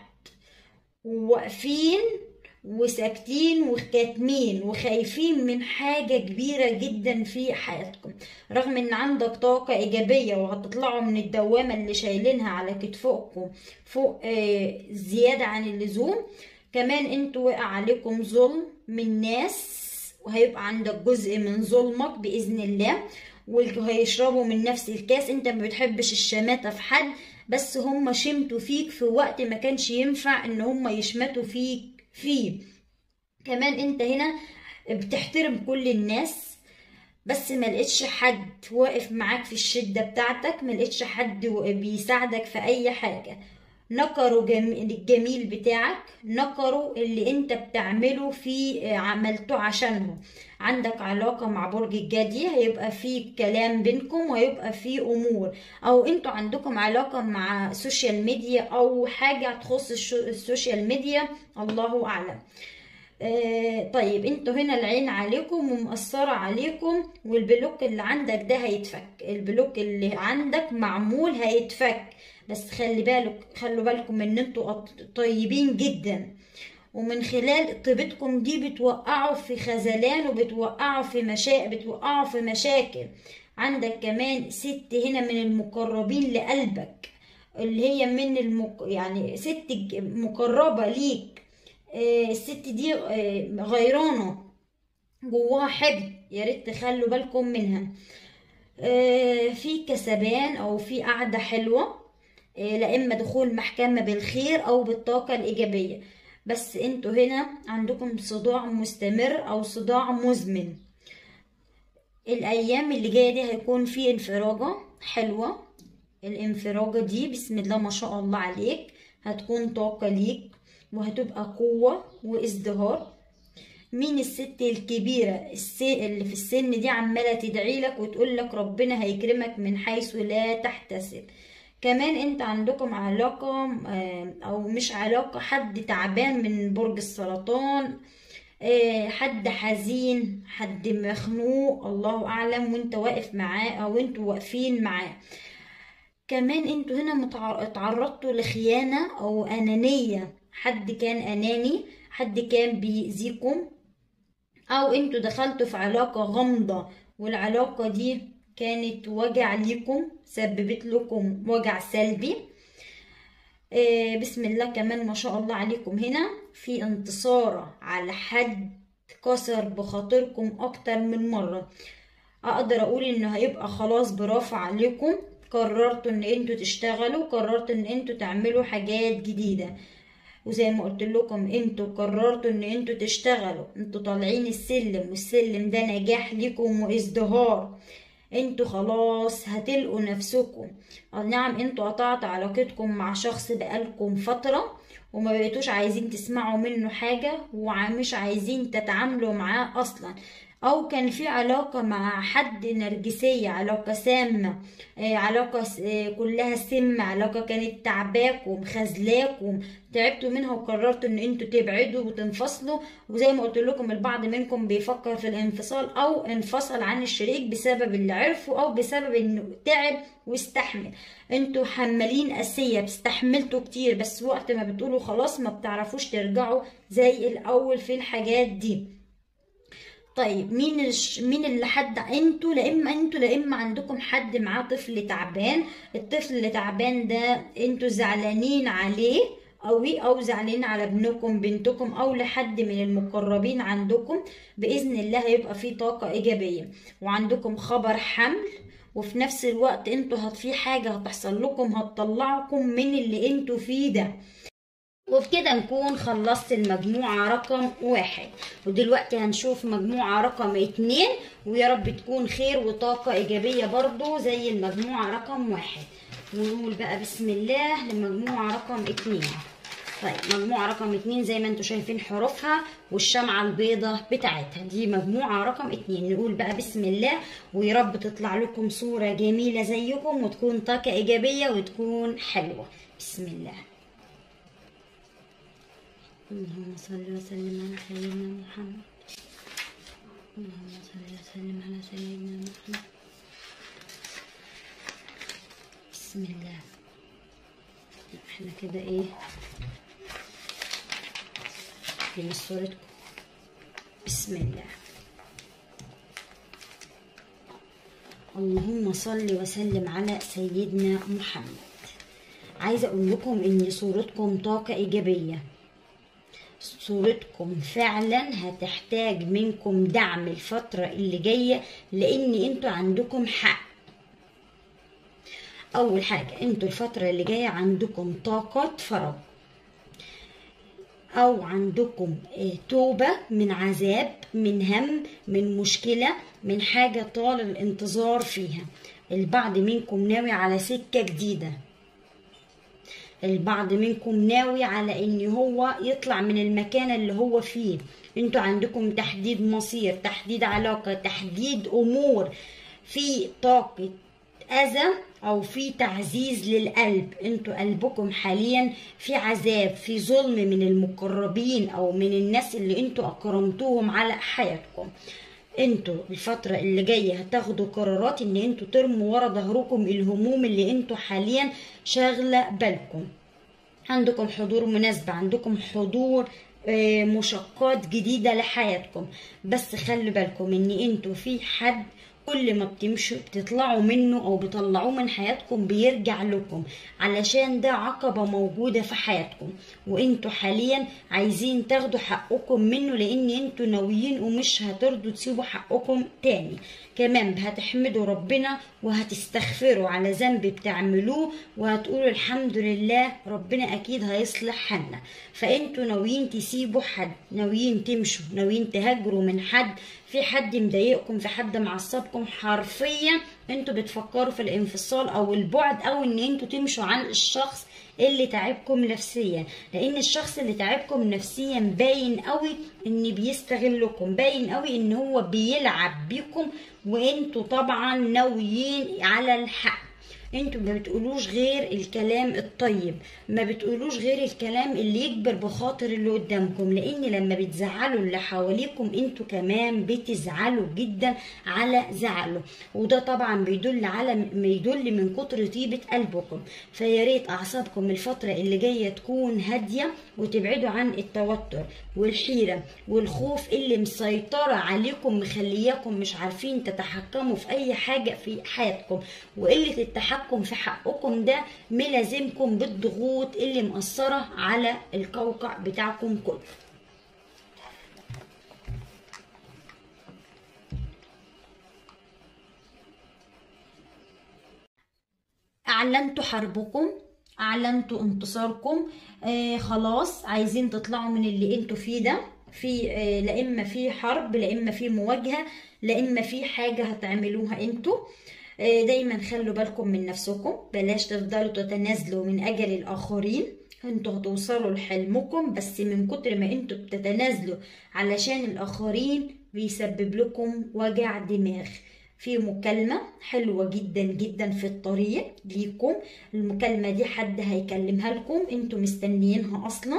وواقفين وساكتين وكاتمين وخايفين من حاجة كبيرة جدا في حياتكم رغم ان عندك طاقة ايجابية وهتطلعوا من الدوامة اللي شايلينها على كتفكم فوق آه زيادة عن اللزوم كمان انتوا وقع عليكم ظلم من ناس وهيبقى عندك جزء من ظلمك بإذن الله وهيشربوا من نفس الكاس انت ما بتحبش الشماتة في حد بس هم شمتوا فيك في وقت ما كانش ينفع ان هم يشمتوا فيك فيه كمان انت هنا بتحترم كل الناس بس ما لقيتش حد واقف معاك في الشدة بتاعتك ما لقيتش حد بيساعدك في اي حاجة نكروا الجميل بتاعك نكروا اللي انت بتعمله في عملته عشانهم عندك علاقة مع برج الجدي هيبقى في كلام بينكم وهيبقى في امور او انتوا عندكم علاقة مع سوشيال ميديا او حاجة تخص السوشيال ميديا الله اعلم آه طيب انتوا هنا العين عليكم ومأثرة عليكم والبلوك اللي عندك ده هيتفك البلوك اللي عندك معمول هيتفك بس خلي بالك خلوا بالكم ان انتوا طيبين جدا ومن خلال طيبتكم دي بتوقعوا في خذلان وبتوقعوا في مشا... بتوقعوا في مشاكل عندك كمان ست هنا من المقربين لقلبك اللي هي من المق... يعني ست مقربة ليك آه الست دي آه غيرانة جواها حقد يا ريت تخلوا بالكم منها آه في كسبان او في قعدة حلوة لا اما دخول محكمة بالخير او بالطاقة الايجابية بس انتوا هنا عندكم صداع مستمر او صداع مزمن الايام اللي جاية دي هيكون في انفراجة حلوة الانفراجة دي بسم الله ما شاء الله عليك هتكون طاقة ليك وهتبقى قوة وازدهار مين الست الكبيرة اللي في السن دي عمالة تدعي لك وتقول لك ربنا هيكرمك من حيث لا تحتسب كمان انت عندكم علاقة او مش علاقة حد تعبان من برج السرطان حد حزين حد مخنوق الله اعلم وانت واقف معاه او انتوا واقفين معاه كمان انتوا هنا اتعرضتوا لخيانة او انانية حد كان اناني حد كان بيأذيكم او انتوا دخلتوا في علاقة غامضة والعلاقة دي كانت وجع ليكم سببت لكم وجع سلبي آه بسم الله كمان ما شاء الله عليكم هنا في انتصار على حد كسر بخاطركم اكتر من مرة اقدر اقول انه هيبقى خلاص برافع عليكم قررتوا ان انتوا تشتغلوا قررتوا ان انتوا تعملوا حاجات جديدة وزي ما قلت لكم انتوا قررتوا ان انتوا تشتغلوا انتوا طالعين السلم والسلم ده نجاح ليكم وازدهار انتوا خلاص هتلقوا نفسكم نعم انتوا قطعتوا علاقتكم مع شخص بقالكم فترة وما بقيتوش عايزين تسمعوا منه حاجة ومش عايزين تتعاملوا معاه اصلا او كان في علاقة مع حد نرجسية علاقة سامة آه، علاقة س- آه، كلها سم علاقة كانت تعباكم خذلاكم تعبتوا منها وقررتوا ان انتوا تبعدوا وتنفصلوا وزي ما قلت لكم البعض منكم بيفكر في الانفصال او انفصل عن الشريك بسبب اللي عرفه او بسبب انه تعب واستحمل انتوا حمالين قاسية بتستحملتوا كتير بس وقت ما بتقولوا خلاص ما بتعرفوش ترجعوا زي الاول في الحاجات دي طيب مين الش... مين اللي حد انتوا لا اما انتوا لا اما عندكم حد معاه طفل تعبان الطفل اللي تعبان ده انتوا زعلانين عليه قوي او زعلانين على ابنكم بنتكم او لحد من المقربين عندكم باذن الله هيبقى في طاقه ايجابيه وعندكم خبر حمل وفي نفس الوقت انتوا هت في حاجه هتحصل لكم هتطلعكم من اللي انتوا فيه ده وبكده نكون خلصت المجموعة رقم واحد ودلوقتي هنشوف مجموعة رقم اتنين ويا رب تكون خير وطاقة إيجابية برضو زي المجموعة رقم واحد ونقول بقى بسم الله لمجموعة رقم اتنين طيب مجموعة رقم اتنين زي ما انتوا شايفين حروفها والشمعة البيضة بتاعتها دي مجموعة رقم اتنين نقول بقى بسم الله ويا رب تطلع لكم صورة جميلة زيكم وتكون طاقة إيجابية وتكون حلوة بسم الله اللهم صل وسلم على سيدنا محمد اللهم صل وسلم على سيدنا محمد بسم الله احنا كده ايه في صورتكم بسم الله اللهم صل وسلم على سيدنا محمد عايزه اقول لكم ان صورتكم طاقه ايجابيه صورتكم فعلا هتحتاج منكم دعم الفترة اللي جاية لان انتوا عندكم حق اول حاجة انتوا الفترة اللي جاية عندكم طاقة فراغ او عندكم آه، توبة من عذاب من هم من مشكلة من حاجة طال الانتظار فيها البعض منكم ناوي على سكة جديدة البعض منكم ناوي على ان هو يطلع من المكان اللي هو فيه انتوا عندكم تحديد مصير تحديد علاقة تحديد امور في طاقة اذى او في تعزيز للقلب انتوا قلبكم حاليا في عذاب في ظلم من المقربين او من الناس اللي انتوا اكرمتوهم على حياتكم انتوا الفترة اللي جاية هتاخدوا قرارات ان انتوا ترموا ورا ظهركم الهموم اللي انتوا حاليا شاغلة بالكم عندكم حضور مناسبة عندكم حضور آه، مشقات جديدة لحياتكم بس خلوا بالكم ان انتوا في حد كل ما بتمشوا بتطلعوا منه او بتطلعوه من حياتكم بيرجع لكم علشان ده عقبة موجودة في حياتكم وانتوا حاليا عايزين تاخدوا حقكم منه لان انتوا ناويين ومش هترضوا تسيبوا حقكم تاني كمان هتحمدوا ربنا وهتستغفروا على ذنب بتعملوه وهتقولوا الحمد لله ربنا اكيد هيصلح حالنا فانتوا ناويين تسيبوا حد ناويين تمشوا ناويين تهاجروا من حد في حد مضايقكم في حد معصبكم حرفيا انتوا بتفكروا في الانفصال او البعد او ان انتوا تمشوا عن الشخص اللي تعبكم نفسيا لان الشخص اللي تعبكم نفسيا باين قوي ان بيستغلكم باين قوي ان هو بيلعب بيكم وانتوا طبعا ناويين على الحق انتوا ما بتقولوش غير الكلام الطيب ما بتقولوش غير الكلام اللي يكبر بخاطر اللي قدامكم لان لما بتزعلوا اللي حواليكم انتوا كمان بتزعلوا جدا على زعله وده طبعا بيدل على بيدل من كتر طيبة قلبكم فيا ريت اعصابكم الفترة اللي جاية تكون هادية وتبعدوا عن التوتر والحيرة والخوف اللي مسيطرة عليكم مخلياكم مش عارفين تتحكموا في اي حاجة في حياتكم وقلة التحكم في حقكم ده ملازمكم بالضغوط اللي مأثرة على القوقع بتاعكم كله اعلنتوا حربكم اعلنتوا انتصاركم آه خلاص عايزين تطلعوا من اللي انتوا فيه ده في آه، لا اما في حرب لا اما في مواجهه لا اما في حاجه هتعملوها انتوا آه، دايما خلوا بالكم من نفسكم بلاش تفضلوا تتنازلوا من اجل الاخرين انتوا هتوصلوا لحلمكم بس من كتر ما انتوا بتتنازلوا علشان الاخرين بيسبب لكم وجع دماغ في مكالمة حلوة جدا جدا في الطريق ليكم المكالمة دي حد هيكلمها لكم انتوا مستنيينها اصلا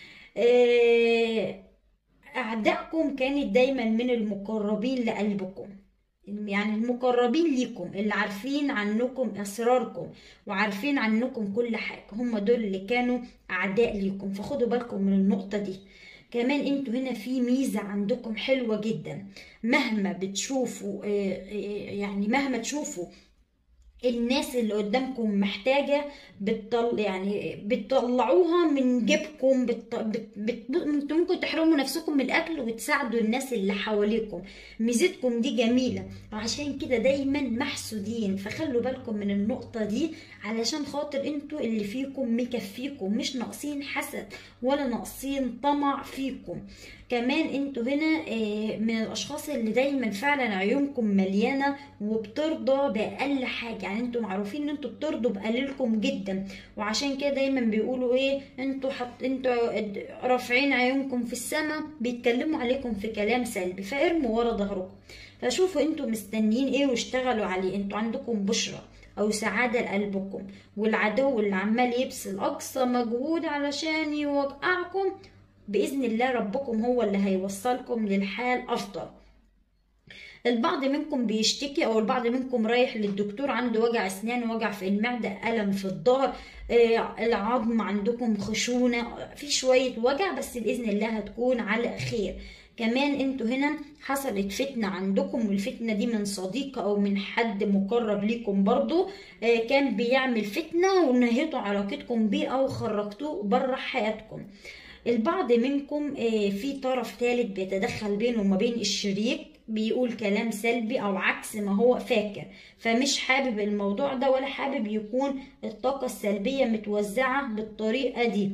آه، اعدائكم كانت دايما من المقربين لقلبكم يعني المقربين ليكم اللي عارفين عنكم اسراركم وعارفين عنكم كل حاجه هم دول اللي كانوا اعداء ليكم فخدوا بالكم من النقطه دي كمان انتوا هنا في ميزه عندكم حلوه جدا مهما بتشوفوا آه، آه، يعني مهما تشوفوا الناس اللي قدامكم محتاجة بتطل يعني بتطلعوها من جيبكم بت... بت... بت... انتوا ممكن تحرموا نفسكم من الأكل وتساعدوا الناس اللي حواليكم ميزتكم دي جميلة وعشان كده دايما محسودين فخلوا بالكم من النقطة دي علشان خاطر انتوا اللي فيكم مكفيكم مش ناقصين حسد ولا ناقصين طمع فيكم كمان انتوا هنا آه، من الاشخاص اللي دايما فعلا عيونكم مليانه وبترضى باقل حاجه يعني انتوا معروفين ان انتوا بترضوا بقليلكم جدا وعشان كده دايما بيقولوا ايه انتوا حط انتوا اد- رافعين عيونكم في السماء بيتكلموا عليكم في كلام سلبي فارموا ورا ظهركم فشوفوا انتوا مستنيين ايه واشتغلوا عليه انتوا عندكم بشرى او سعاده لقلبكم والعدو اللي عمال يبذل اقصى مجهود علشان يوقعكم باذن الله ربكم هو اللي هيوصلكم للحال افضل البعض منكم بيشتكي او البعض منكم رايح للدكتور عنده وجع اسنان وجع في المعده الم في الظهر آه، العظم عندكم خشونه في شويه وجع بس باذن الله هتكون على خير كمان انتوا هنا حصلت فتنة عندكم والفتنة دي من صديق او من حد مقرب ليكم برضو آه، كان بيعمل فتنة ونهيتوا علاقتكم بيه او خرجتوه بره حياتكم البعض منكم آه، في طرف ثالث بيتدخل بينه وما بين الشريك بيقول كلام سلبي او عكس ما هو فاكر فمش حابب الموضوع ده ولا حابب يكون الطاقة السلبية متوزعة بالطريقة دي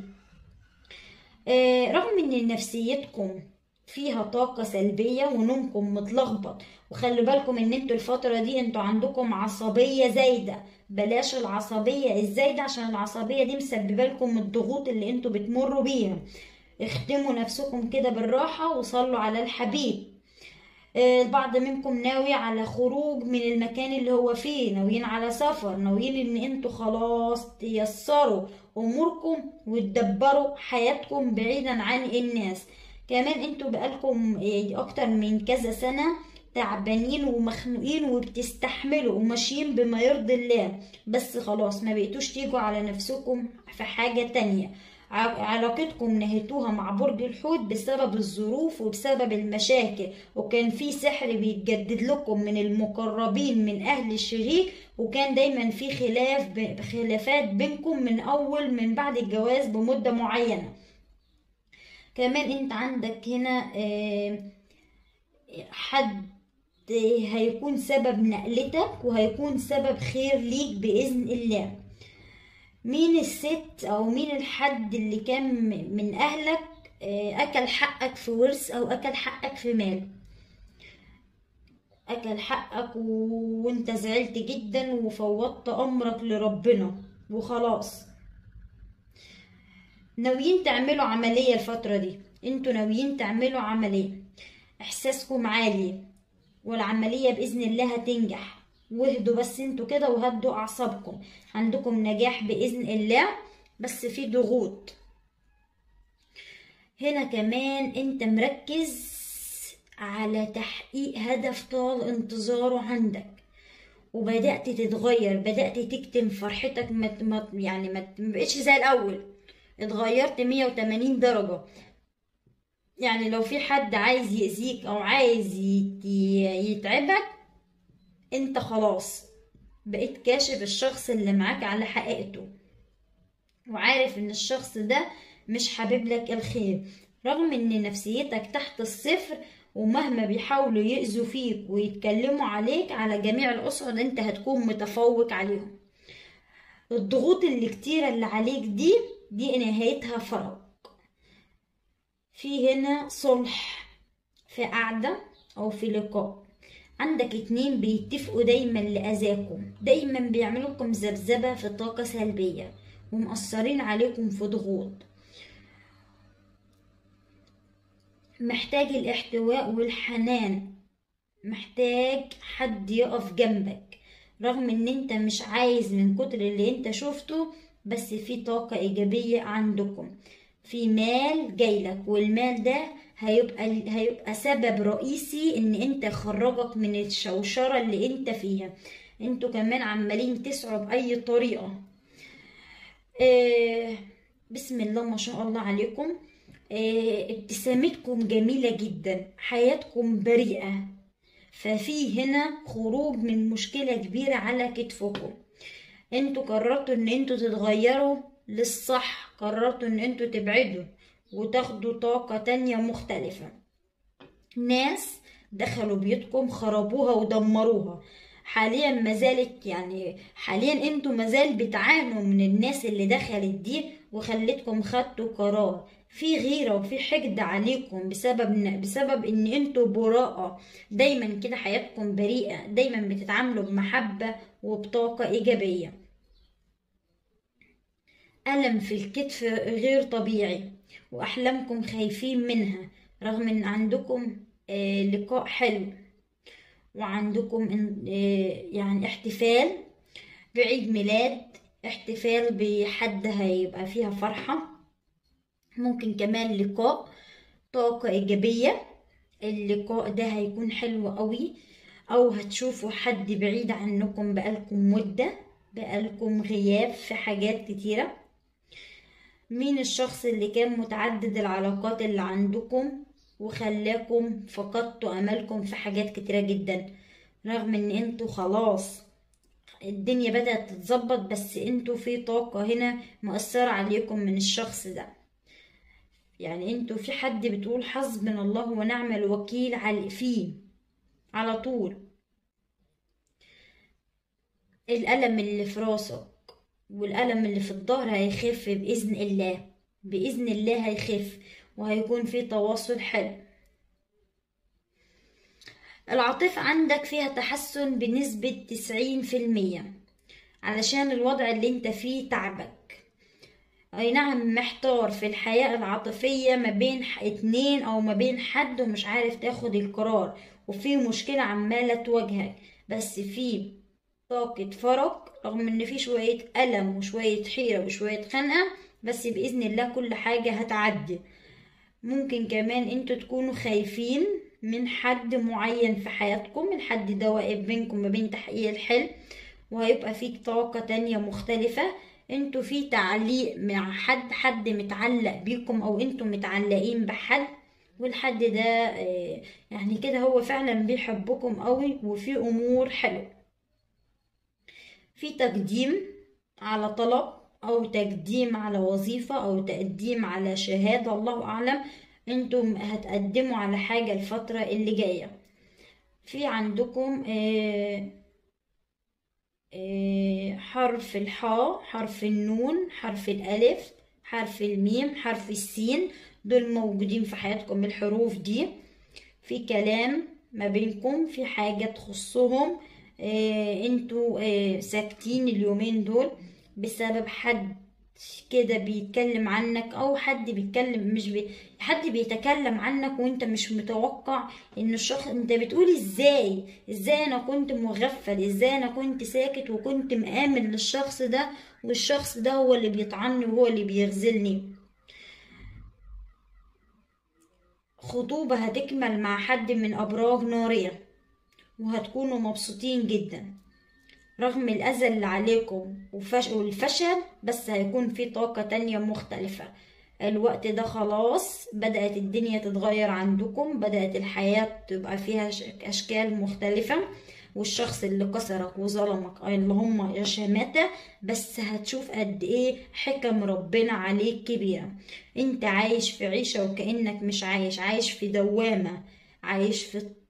آه، رغم ان نفسيتكم فيها طاقة سلبية ونومكم متلخبط وخلوا بالكم ان انتوا الفترة دي انتوا عندكم عصبية زايدة بلاش العصبية الزايدة عشان العصبية دي مسببة لكم الضغوط اللي انتوا بتمروا بيها اختموا نفسكم كده بالراحة وصلوا على الحبيب آه، البعض منكم ناوي على خروج من المكان اللي هو فيه ناويين على سفر ناويين ان انتوا خلاص تيسروا اموركم وتدبروا حياتكم بعيدا عن الناس كمان انتوا بقالكم آه، اكتر من كذا سنة تعبانين ومخنوقين وبتستحملوا وماشيين بما يرضي الله بس خلاص ما بقيتوش تيجوا على نفسكم في حاجة تانية ع- علاقتكم نهيتوها مع برج الحوت بسبب الظروف وبسبب المشاكل وكان في سحر بيتجدد لكم من المقربين من اهل الشريك وكان دايما في خلاف ب- خلافات بينكم من اول من بعد الجواز بمدة معينة كمان انت عندك هنا آه، حد هيكون سبب نقلتك وهيكون سبب خير ليك بإذن الله مين الست او مين الحد اللي كان من اهلك آه، اكل حقك في ورث او اكل حقك في مال اكل حقك و- وانت زعلت جدا وفوضت امرك لربنا وخلاص ناويين تعملوا عملية الفترة دي انتوا ناويين تعملوا عملية احساسكم عالي والعملية بإذن الله هتنجح واهدوا بس انتوا كده وهدوا أعصابكم عندكم نجاح بإذن الله بس في ضغوط هنا كمان انت مركز على تحقيق هدف طال انتظاره عندك وبدأت تتغير بدأت تكتم فرحتك ما ما- يعني ما ما بقتش زي الأول اتغيرت 180 درجة يعني لو في حد عايز يأذيك أو عايز يت- يتعبك انت خلاص بقيت كاشف الشخص اللي معاك على حقيقته وعارف ان الشخص ده مش حابب لك الخير رغم ان نفسيتك تحت الصفر ومهما بيحاولوا يأذوا فيك ويتكلموا عليك على جميع الأسر انت هتكون متفوق عليهم الضغوط اللي كتيرة اللي عليك دي دي نهايتها فراغ في هنا صلح في قعدة أو في لقاء عندك اتنين بيتفقوا دايما لأذاكم دايما بيعملوا لكم ذبذبة في طاقة سلبية ومأثرين عليكم في ضغوط محتاج الاحتواء والحنان محتاج حد يقف جنبك رغم ان انت مش عايز من كتر اللي انت شفته بس في طاقة ايجابية عندكم في مال جايلك والمال ده هيبقى هيبقى سبب رئيسي ان انت خرجك من الشوشرة اللي انت فيها انتوا كمان عمالين تسعوا بأي طريقة آه بسم الله ما شاء الله عليكم آه ابتسامتكم جميلة جدا حياتكم بريئة ففي هنا خروج من مشكلة كبيرة على كتفكم انتوا قررتوا ان انتوا تتغيروا للصح قررتوا ان انتوا تبعدوا وتاخدوا طاقة تانية مختلفة ناس دخلوا بيوتكم خربوها ودمروها حاليا ما زالت يعني حاليا انتوا مازال بتعانوا من الناس اللي دخلت دي وخلتكم خدتوا قرار في غيرة وفي حقد عليكم بسبب بسبب ان انتوا براءة دايما كده حياتكم بريئة دايما بتتعاملوا بمحبة وبطاقة ايجابية ألم في الكتف غير طبيعي وأحلامكم خايفين منها رغم إن عندكم آه لقاء حلو وعندكم آه يعني احتفال بعيد ميلاد احتفال بحد هيبقى فيها فرحة ممكن كمان لقاء طاقة إيجابية اللقاء ده هيكون حلو قوي أو هتشوفوا حد بعيد عنكم بقالكم مدة بقالكم غياب في حاجات كتيرة مين الشخص اللي كان متعدد العلاقات اللي عندكم وخلاكم فقدتوا املكم في حاجات كتيرة جدا رغم ان انتوا خلاص الدنيا بدأت تتظبط بس انتوا في طاقة هنا مؤثرة عليكم من الشخص ده يعني انتوا في حد بتقول حسبنا الله ونعم الوكيل على فيه على طول الألم اللي في راسك والألم اللي في الظهر هيخف بإذن الله بإذن الله هيخف وهيكون في تواصل حلو العاطفة عندك فيها تحسن بنسبة تسعين في المية علشان الوضع اللي انت فيه تعبك اي نعم محتار في الحياة العاطفية ما بين اتنين او ما بين حد ومش عارف تاخد القرار وفي مشكلة عمالة تواجهك بس في طاقة فرق رغم ان في شوية ألم وشوية حيرة وشوية خنقة بس بإذن الله كل حاجة هتعدي ممكن كمان انتوا تكونوا خايفين من حد معين في حياتكم الحد ده واقف بينكم ما بين تحقيق الحلم وهيبقى فيك طاقة تانية مختلفة انتوا في تعليق مع حد حد متعلق بيكم او انتوا متعلقين بحد والحد ده يعني كده هو فعلا بيحبكم قوي وفي امور حلوه في تقديم على طلب او تقديم على وظيفة او تقديم على شهادة الله اعلم انتم هتقدموا على حاجة الفترة اللي جاية في عندكم آه آه حرف الحاء حرف النون حرف الالف حرف الميم حرف السين دول موجودين في حياتكم الحروف دي في كلام ما بينكم في حاجة تخصهم آه انتوا آه ساكتين اليومين دول بسبب حد كده بيتكلم عنك او حد بيتكلم مش بي... حد بيتكلم عنك وانت مش متوقع ان الشخص انت بتقول ازاي ازاي انا كنت مغفل ازاي انا كنت ساكت وكنت مآمن للشخص ده والشخص ده هو اللي بيطعني وهو اللي بيغزلني خطوبة هتكمل مع حد من أبراج نارية وهتكونوا مبسوطين جدا رغم الأذى اللي عليكم والفشل بس هيكون في طاقة تانية مختلفة الوقت ده خلاص بدأت الدنيا تتغير عندكم بدأت الحياة تبقى فيها أشكال مختلفة والشخص اللي كسرك وظلمك اللي هم يا شماتة بس هتشوف قد ايه حكم ربنا عليك كبيرة انت عايش في عيشة وكأنك مش عايش عايش في دوامة عايش في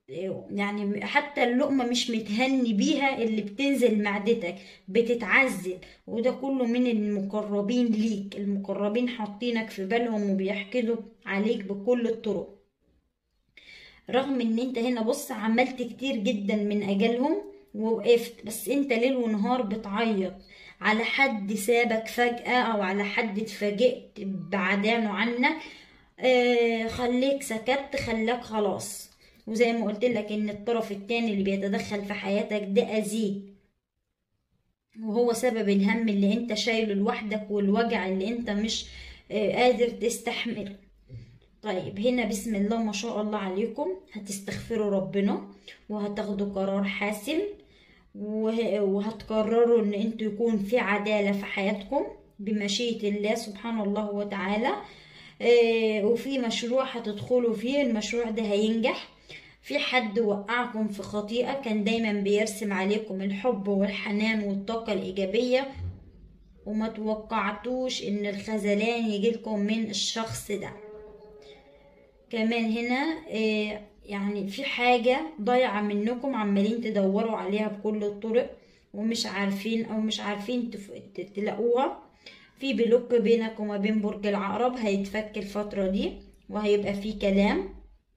يعني حتى اللقمة مش متهني بيها اللي بتنزل معدتك بتتعذب وده كله من المقربين ليك المقربين حاطينك في بالهم وبيحقدوا عليك بكل الطرق رغم ان انت هنا بص عملت كتير جدا من اجلهم ووقفت بس انت ليل ونهار بتعيط على حد سابك فجأة او على حد اتفاجئت بعدانه عنك آه خليك سكت خلاك خلاص وزي ما قلت لك ان الطرف التاني اللي بيتدخل في حياتك ده اذيك وهو سبب الهم اللي انت شايله لوحدك والوجع اللي انت مش آه قادر تستحمله طيب هنا بسم الله ما شاء الله عليكم هتستغفروا ربنا وهتاخدوا قرار حاسم وهتقرروا ان انتوا يكون في عدالة في حياتكم بمشيئة الله سبحانه الله وتعالى وفي مشروع هتدخلوا فيه المشروع ده هينجح في حد وقعكم في خطيئة كان دايما بيرسم عليكم الحب والحنان والطاقة الإيجابية وما توقعتوش ان الخذلان يجيلكم من الشخص ده كمان هنا يعني في حاجة ضايعة منكم عمالين تدوروا عليها بكل الطرق ومش عارفين او مش عارفين تلاقوها في بلوك بينك وما بين برج العقرب هيتفك الفترة دي وهيبقى في كلام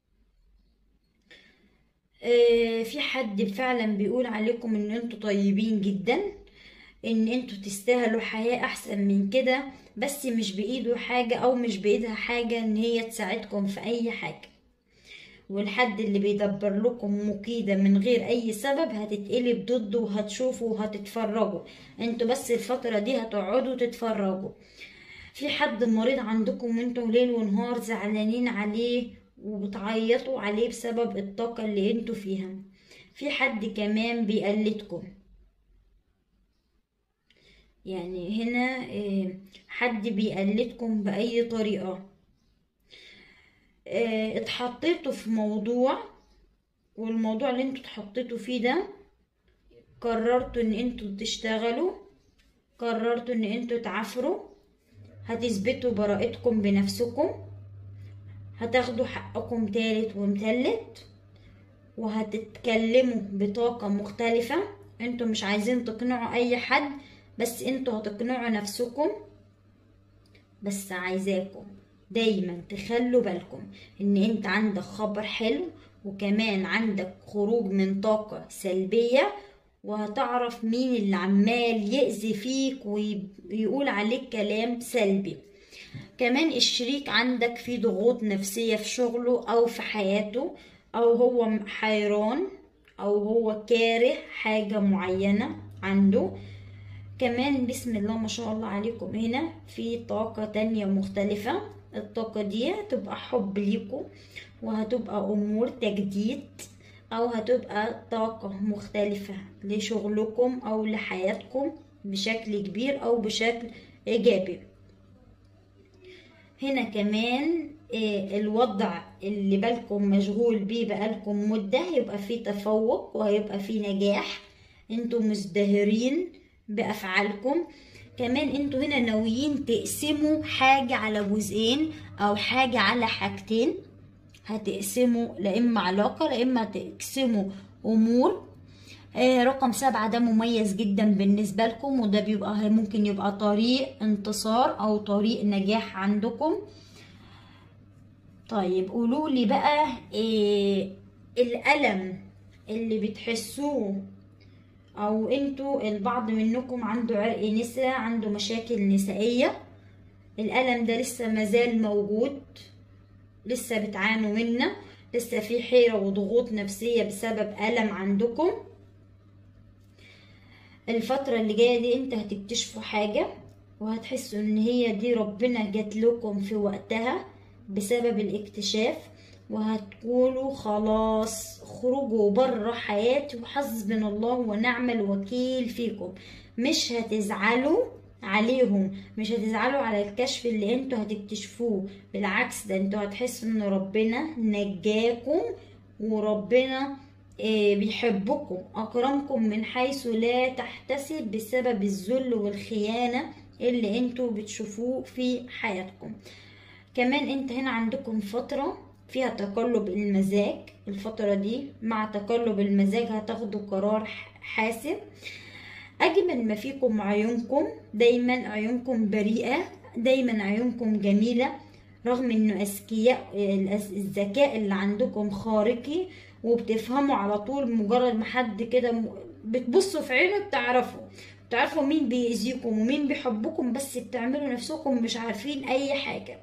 في حد فعلا بيقول عليكم ان انتوا طيبين جدا ان انتوا تستاهلوا حياة احسن من كده بس مش بايده حاجة او مش بايدها حاجة ان هي تساعدكم في اي حاجة والحد اللي بيدبر لكم مكيدة من غير اي سبب هتتقلب ضده وهتشوفوا وهتتفرجوا انتوا بس الفترة دي هتقعدوا تتفرجوا في حد مريض عندكم وانتوا ليل ونهار زعلانين عليه وبتعيطوا عليه بسبب الطاقة اللي انتوا فيها في حد كمان بيقلدكم يعني هنا حد بيقلدكم بأي طريقة اتحطيتوا في موضوع والموضوع اللي انتوا اتحطيتوا فيه ده قررتوا ان انتوا تشتغلوا قررتوا ان انتوا تعافروا هتثبتوا براءتكم بنفسكم هتاخدوا حقكم تالت ومتلت وهتتكلموا بطاقة مختلفة انتوا مش عايزين تقنعوا اي حد بس انتوا هتقنعوا نفسكم بس عايزاكم دايما تخلوا بالكم ان انت عندك خبر حلو وكمان عندك خروج من طاقة سلبية وهتعرف مين اللي عمال يأذي فيك ويقول عليك كلام سلبي كمان الشريك عندك فيه ضغوط نفسية في شغله أو في حياته أو هو حيران أو هو كاره حاجة معينة عنده كمان بسم الله ما شاء الله عليكم هنا في طاقة تانية مختلفة الطاقة دي هتبقى حب ليكم وهتبقى أمور تجديد أو هتبقى طاقة مختلفة لشغلكم أو لحياتكم بشكل كبير أو بشكل إيجابي هنا كمان الوضع اللي بالكم مشغول بيه بقالكم مدة هيبقى فيه تفوق وهيبقى فيه نجاح انتوا مزدهرين بأفعالكم كمان انتوا هنا ناويين تقسموا حاجة على جزئين او حاجة على حاجتين هتقسموا لا اما علاقة لا اما تقسموا امور آه رقم سبعة ده مميز جدا بالنسبة لكم وده بيبقى ممكن يبقى طريق انتصار او طريق نجاح عندكم طيب قولوا لي بقى إيه الألم اللي بتحسوه او انتوا البعض منكم عنده عرق نساء عنده مشاكل نسائية الألم ده لسه مازال موجود لسه بتعانوا منه لسه في حيرة وضغوط نفسية بسبب ألم عندكم الفترة اللي جاية دي انت هتكتشفوا حاجة وهتحسوا ان هي دي ربنا جات لكم في وقتها بسبب الاكتشاف وهتقولوا خلاص خرجوا بره حياتي وحسبنا الله ونعم الوكيل فيكم مش هتزعلوا عليهم مش هتزعلوا على الكشف اللي انتوا هتكتشفوه بالعكس ده انتوا هتحسوا ان ربنا نجاكم وربنا بيحبكم أكرمكم من حيث لا تحتسب بسبب الذل والخيانة اللي انتوا بتشوفوه في حياتكم كمان انت هنا عندكم فترة فيها تقلب المزاج الفترة دي مع تقلب المزاج هتاخدوا قرار حاسم أجمل ما فيكم عيونكم دايما عيونكم بريئة دايما عيونكم جميلة رغم انه اذكياء الذكاء اللي عندكم خارقي وبتفهموا على طول مجرد ما حد كده بتبصوا في عينه بتعرفوا بتعرفوا مين بيأذيكم ومين بيحبكم بس بتعملوا نفسكم مش عارفين اي حاجة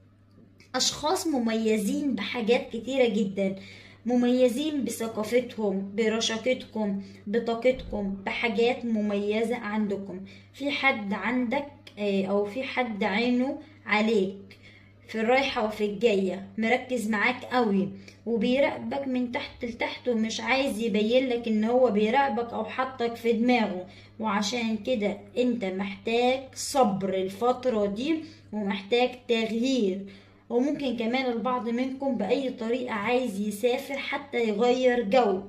اشخاص مميزين بحاجات كتيرة جدا مميزين بثقافتهم برشاقتكم بطاقتكم بحاجات مميزة عندكم في حد عندك او في حد عينه عليك في الرايحة وفي الجاية مركز معاك قوي وبيراقبك من تحت لتحت ومش عايز يبين لك ان هو بيراقبك او حطك في دماغه وعشان كده انت محتاج صبر الفترة دي ومحتاج تغيير وممكن كمان البعض منكم بأي طريقة عايز يسافر حتى يغير جو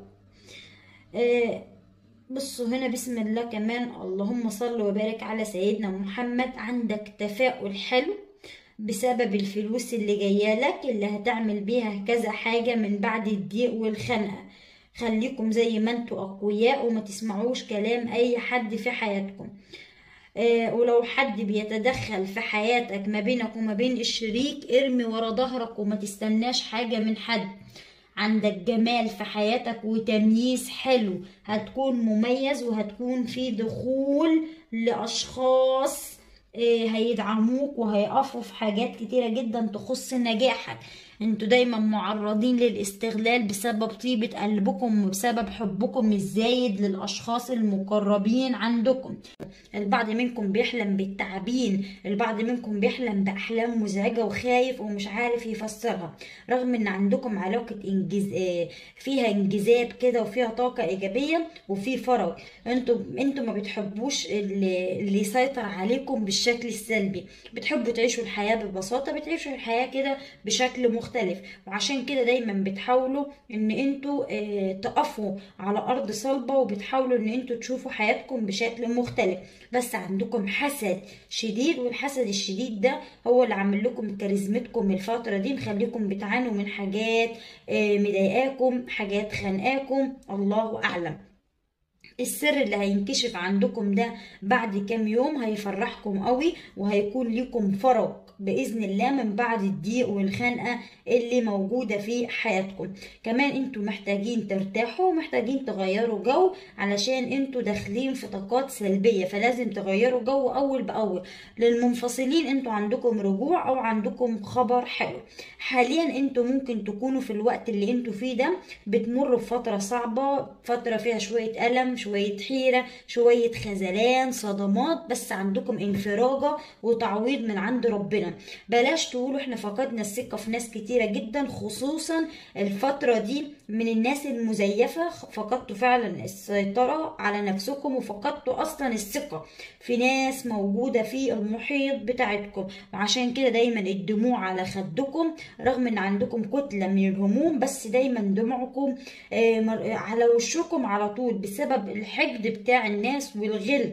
آه بصوا هنا بسم الله كمان اللهم صل وبارك على سيدنا محمد عندك تفاؤل حلو بسبب الفلوس اللي جايه لك اللي هتعمل بيها كذا حاجة من بعد الضيق والخنقة خليكم زي ما انتوا اقوياء وما تسمعوش كلام اي حد في حياتكم آه ولو حد بيتدخل في حياتك ما بينك وما بين الشريك ارمي ورا ظهرك وما تستناش حاجة من حد عندك جمال في حياتك وتمييز حلو هتكون مميز وهتكون في دخول لأشخاص هيدعموك وهيقفوا في حاجات كتيرة جدا تخص نجاحك انتوا دايما معرضين للاستغلال بسبب طيبة قلبكم وبسبب حبكم الزايد للأشخاص المقربين عندكم البعض منكم بيحلم بالتعبين البعض منكم بيحلم بأحلام مزعجة وخايف ومش عارف يفسرها رغم ان عندكم علاقة انجز فيها انجذاب كده وفيها طاقة ايجابية وفي فرج انتوا انتوا ما بتحبوش اللي, اللي يسيطر عليكم بالشكل السلبي بتحبوا تعيشوا الحياة ببساطة بتعيشوا الحياة كده بشكل مختلف مختلف وعشان كده دايما بتحاولوا ان انتوا اه تقفوا على ارض صلبة وبتحاولوا ان انتوا تشوفوا حياتكم بشكل مختلف بس عندكم حسد شديد والحسد الشديد ده هو اللي عامل لكم كاريزمتكم الفترة دي مخليكم بتعانوا من حاجات اه مضايقاكم حاجات خانقاكم الله اعلم السر اللي هينكشف عندكم ده بعد كام يوم هيفرحكم قوي وهيكون لكم فرج باذن الله من بعد الضيق والخنقه اللي موجوده في حياتكم كمان انتوا محتاجين ترتاحوا ومحتاجين تغيروا جو علشان انتوا داخلين في طاقات سلبيه فلازم تغيروا جو اول باول للمنفصلين انتوا عندكم رجوع او عندكم خبر حلو حاليا انتوا ممكن تكونوا في الوقت اللي انتوا فيه ده بتمروا بفتره صعبه فتره فيها شويه الم شويه حيره شويه خذلان صدمات بس عندكم انفراجه وتعويض من عند ربنا بلاش تقولوا احنا فقدنا الثقه في ناس كتيره جدا خصوصا الفتره دي من الناس المزيفه فقدتوا فعلا السيطره على نفسكم وفقدتوا اصلا الثقه في ناس موجوده في المحيط بتاعتكم وعشان كده دايما الدموع على خدكم رغم ان عندكم كتله من الهموم بس دايما دموعكم على وشكم على طول بسبب الحقد بتاع الناس والغل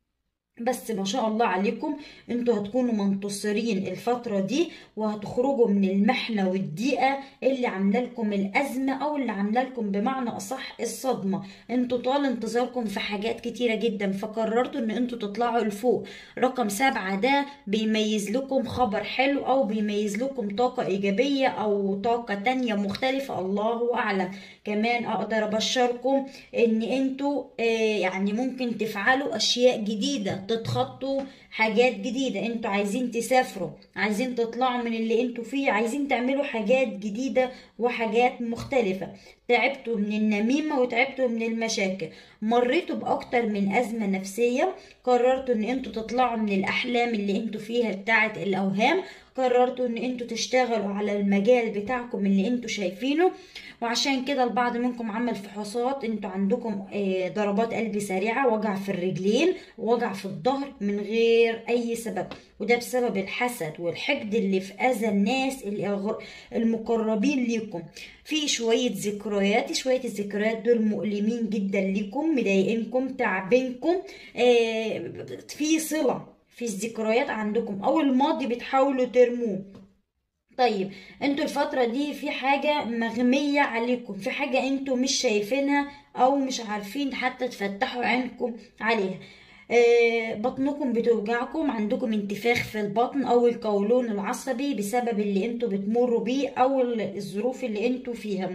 بس ما شاء الله عليكم انتوا هتكونوا منتصرين الفترة دي وهتخرجوا من المحنة والضيقة اللي عاملة لكم الأزمة أو اللي عاملة لكم بمعنى أصح الصدمة انتوا طال انتظاركم في حاجات كتيرة جدا فقررتوا ان انتوا تطلعوا لفوق رقم سبعة ده بيميز لكم خبر حلو أو بيميز لكم طاقة إيجابية أو طاقة تانية مختلفة الله أعلم كمان أقدر أبشركم ان انتوا اه يعني ممكن تفعلوا أشياء جديدة تتخطوا حاجات جديدة انتوا عايزين تسافروا عايزين تطلعوا من اللي انتوا فيه عايزين تعملوا حاجات جديدة وحاجات مختلفة تعبتوا من النميمة وتعبتوا من المشاكل مريتوا بأكتر من أزمة نفسية قررتوا ان انتوا تطلعوا من الأحلام اللي انتوا فيها بتاعة الأوهام قررتوا ان انتوا تشتغلوا على المجال بتاعكم اللي انتوا شايفينه وعشان كده البعض منكم عمل فحوصات انتوا عندكم ضربات قلب سريعة وجع في الرجلين وجع في الظهر من غير اي سبب وده بسبب الحسد والحقد اللي في اذى الناس اللي المقربين ليكم في شوية ذكريات شوية الذكريات دول مؤلمين جدا ليكم مضايقينكم تعبينكم في صلة في الذكريات عندكم او الماضي بتحاولوا ترموه طيب انتوا الفترة دي في حاجة مغمية عليكم في حاجة انتوا مش شايفينها او مش عارفين حتى تفتحوا عينكم عليها آه، بطنكم بتوجعكم عندكم انتفاخ في البطن او القولون العصبي بسبب اللي انتوا بتمروا بيه او الظروف اللي انتوا فيها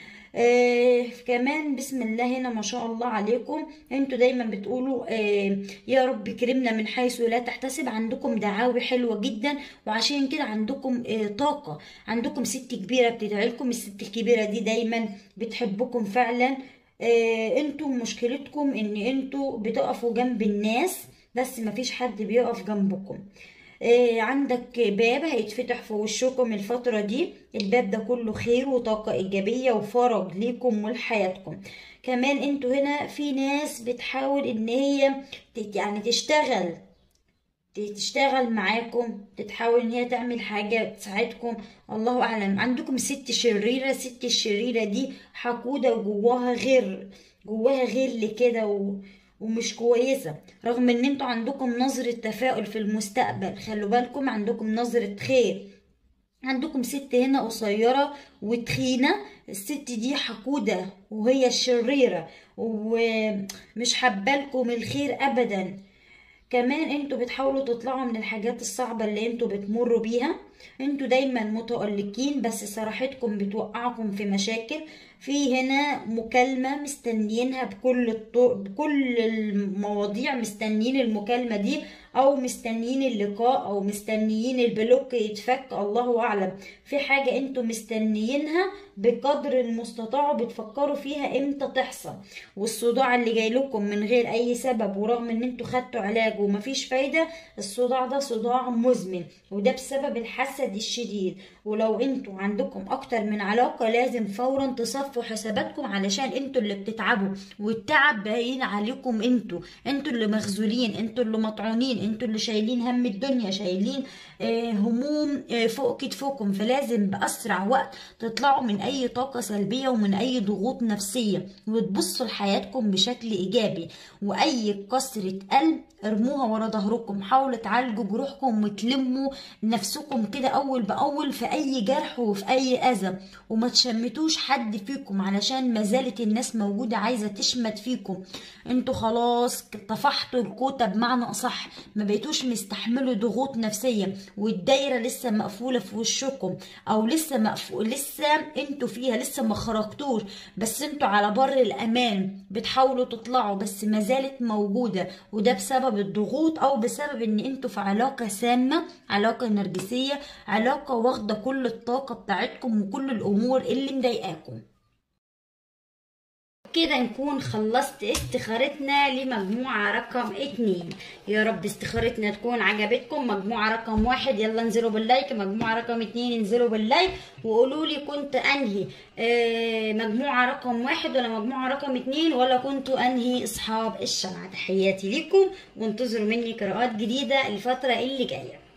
آه كمان بسم الله هنا ما شاء الله عليكم انتوا دايما بتقولوا آه يا رب كرمنا من حيث لا تحتسب عندكم دعاوي حلوه جدا وعشان كده عندكم آه طاقه عندكم ست كبيره بتدعي لكم الست الكبيره دي دايما بتحبكم فعلا آه انتوا مشكلتكم ان انتوا بتقفوا جنب الناس بس مفيش حد بيقف جنبكم آه عندك باب هيتفتح في وشكم الفترة دي الباب ده كله خير وطاقة إيجابية وفرج ليكم ولحياتكم كمان انتوا هنا في ناس بتحاول ان هي تت- يعني تشتغل تشتغل معاكم تتحاول ان هي تعمل حاجة تساعدكم الله اعلم عندكم ست شريرة ست الشريرة دي حقودة وجواها غير جواها غل كده و... ومش كويسة رغم ان انتوا عندكم نظرة تفاؤل في المستقبل خلوا بالكم عندكم نظرة خير عندكم ست هنا قصيرة وتخينة الست دي حقودة وهي الشريرة ومش حبالكم الخير ابدا كمان انتوا بتحاولوا تطلعوا من الحاجات الصعبة اللي انتوا بتمروا بيها انتوا دايما متألقين بس صراحتكم بتوقعكم في مشاكل في هنا مكالمة مستنيينها بكل الطرق بكل المواضيع مستنيين المكالمة دي او مستنيين اللقاء او مستنيين البلوك يتفك الله اعلم في حاجة انتوا مستنيينها بقدر المستطاع بتفكروا فيها امتى تحصل والصداع اللي جاي لكم من غير اي سبب ورغم ان انتوا خدتوا علاج ومفيش فايدة الصداع ده صداع مزمن وده بسبب الحسد الشديد ولو انتوا عندكم اكتر من علاقة لازم فورا تصفوا حساباتكم علشان انتوا اللي بتتعبوا والتعب باين عليكم انتوا انتوا اللي مخذولين انتوا اللي مطعونين انتوا اللي شايلين هم الدنيا شايلين آه، هموم آه، فوق كتفكم فلازم بأسرع وقت تطلعوا من أي طاقة سلبية ومن أي ضغوط نفسية وتبصوا لحياتكم بشكل إيجابي وأي كسرة قلب ارموها ورا ظهركم حاولوا تعالجوا جروحكم وتلموا نفسكم كده أول بأول في أي جرح وفي أي أذى وما تشمتوش حد فيكم علشان ما زالت الناس موجودة عايزة تشمت فيكم انتوا خلاص طفحتوا الكوتة بمعنى أصح ما بقيتوش مستحملوا ضغوط نفسية والدايرة لسه مقفولة في وشكم أو لسه مقفول لسه انتوا فيها لسه ما خرجتوش بس انتوا على بر الأمان بتحاولوا تطلعوا بس ما زالت موجودة وده بسبب الضغوط أو بسبب ان انتوا في علاقة سامة علاقة نرجسية علاقة واخدة كل الطاقة بتاعتكم وكل الأمور اللي مضايقاكم كده نكون خلصت استخارتنا لمجموعة رقم اتنين يا رب استخارتنا تكون عجبتكم مجموعة رقم واحد يلا انزلوا باللايك مجموعة رقم اتنين انزلوا باللايك وقولوا لي كنت انهي آه مجموعة رقم واحد ولا مجموعة رقم اتنين ولا كنتوا انهي اصحاب الشمعة تحياتي لكم وانتظروا مني قراءات جديدة الفترة اللي جاية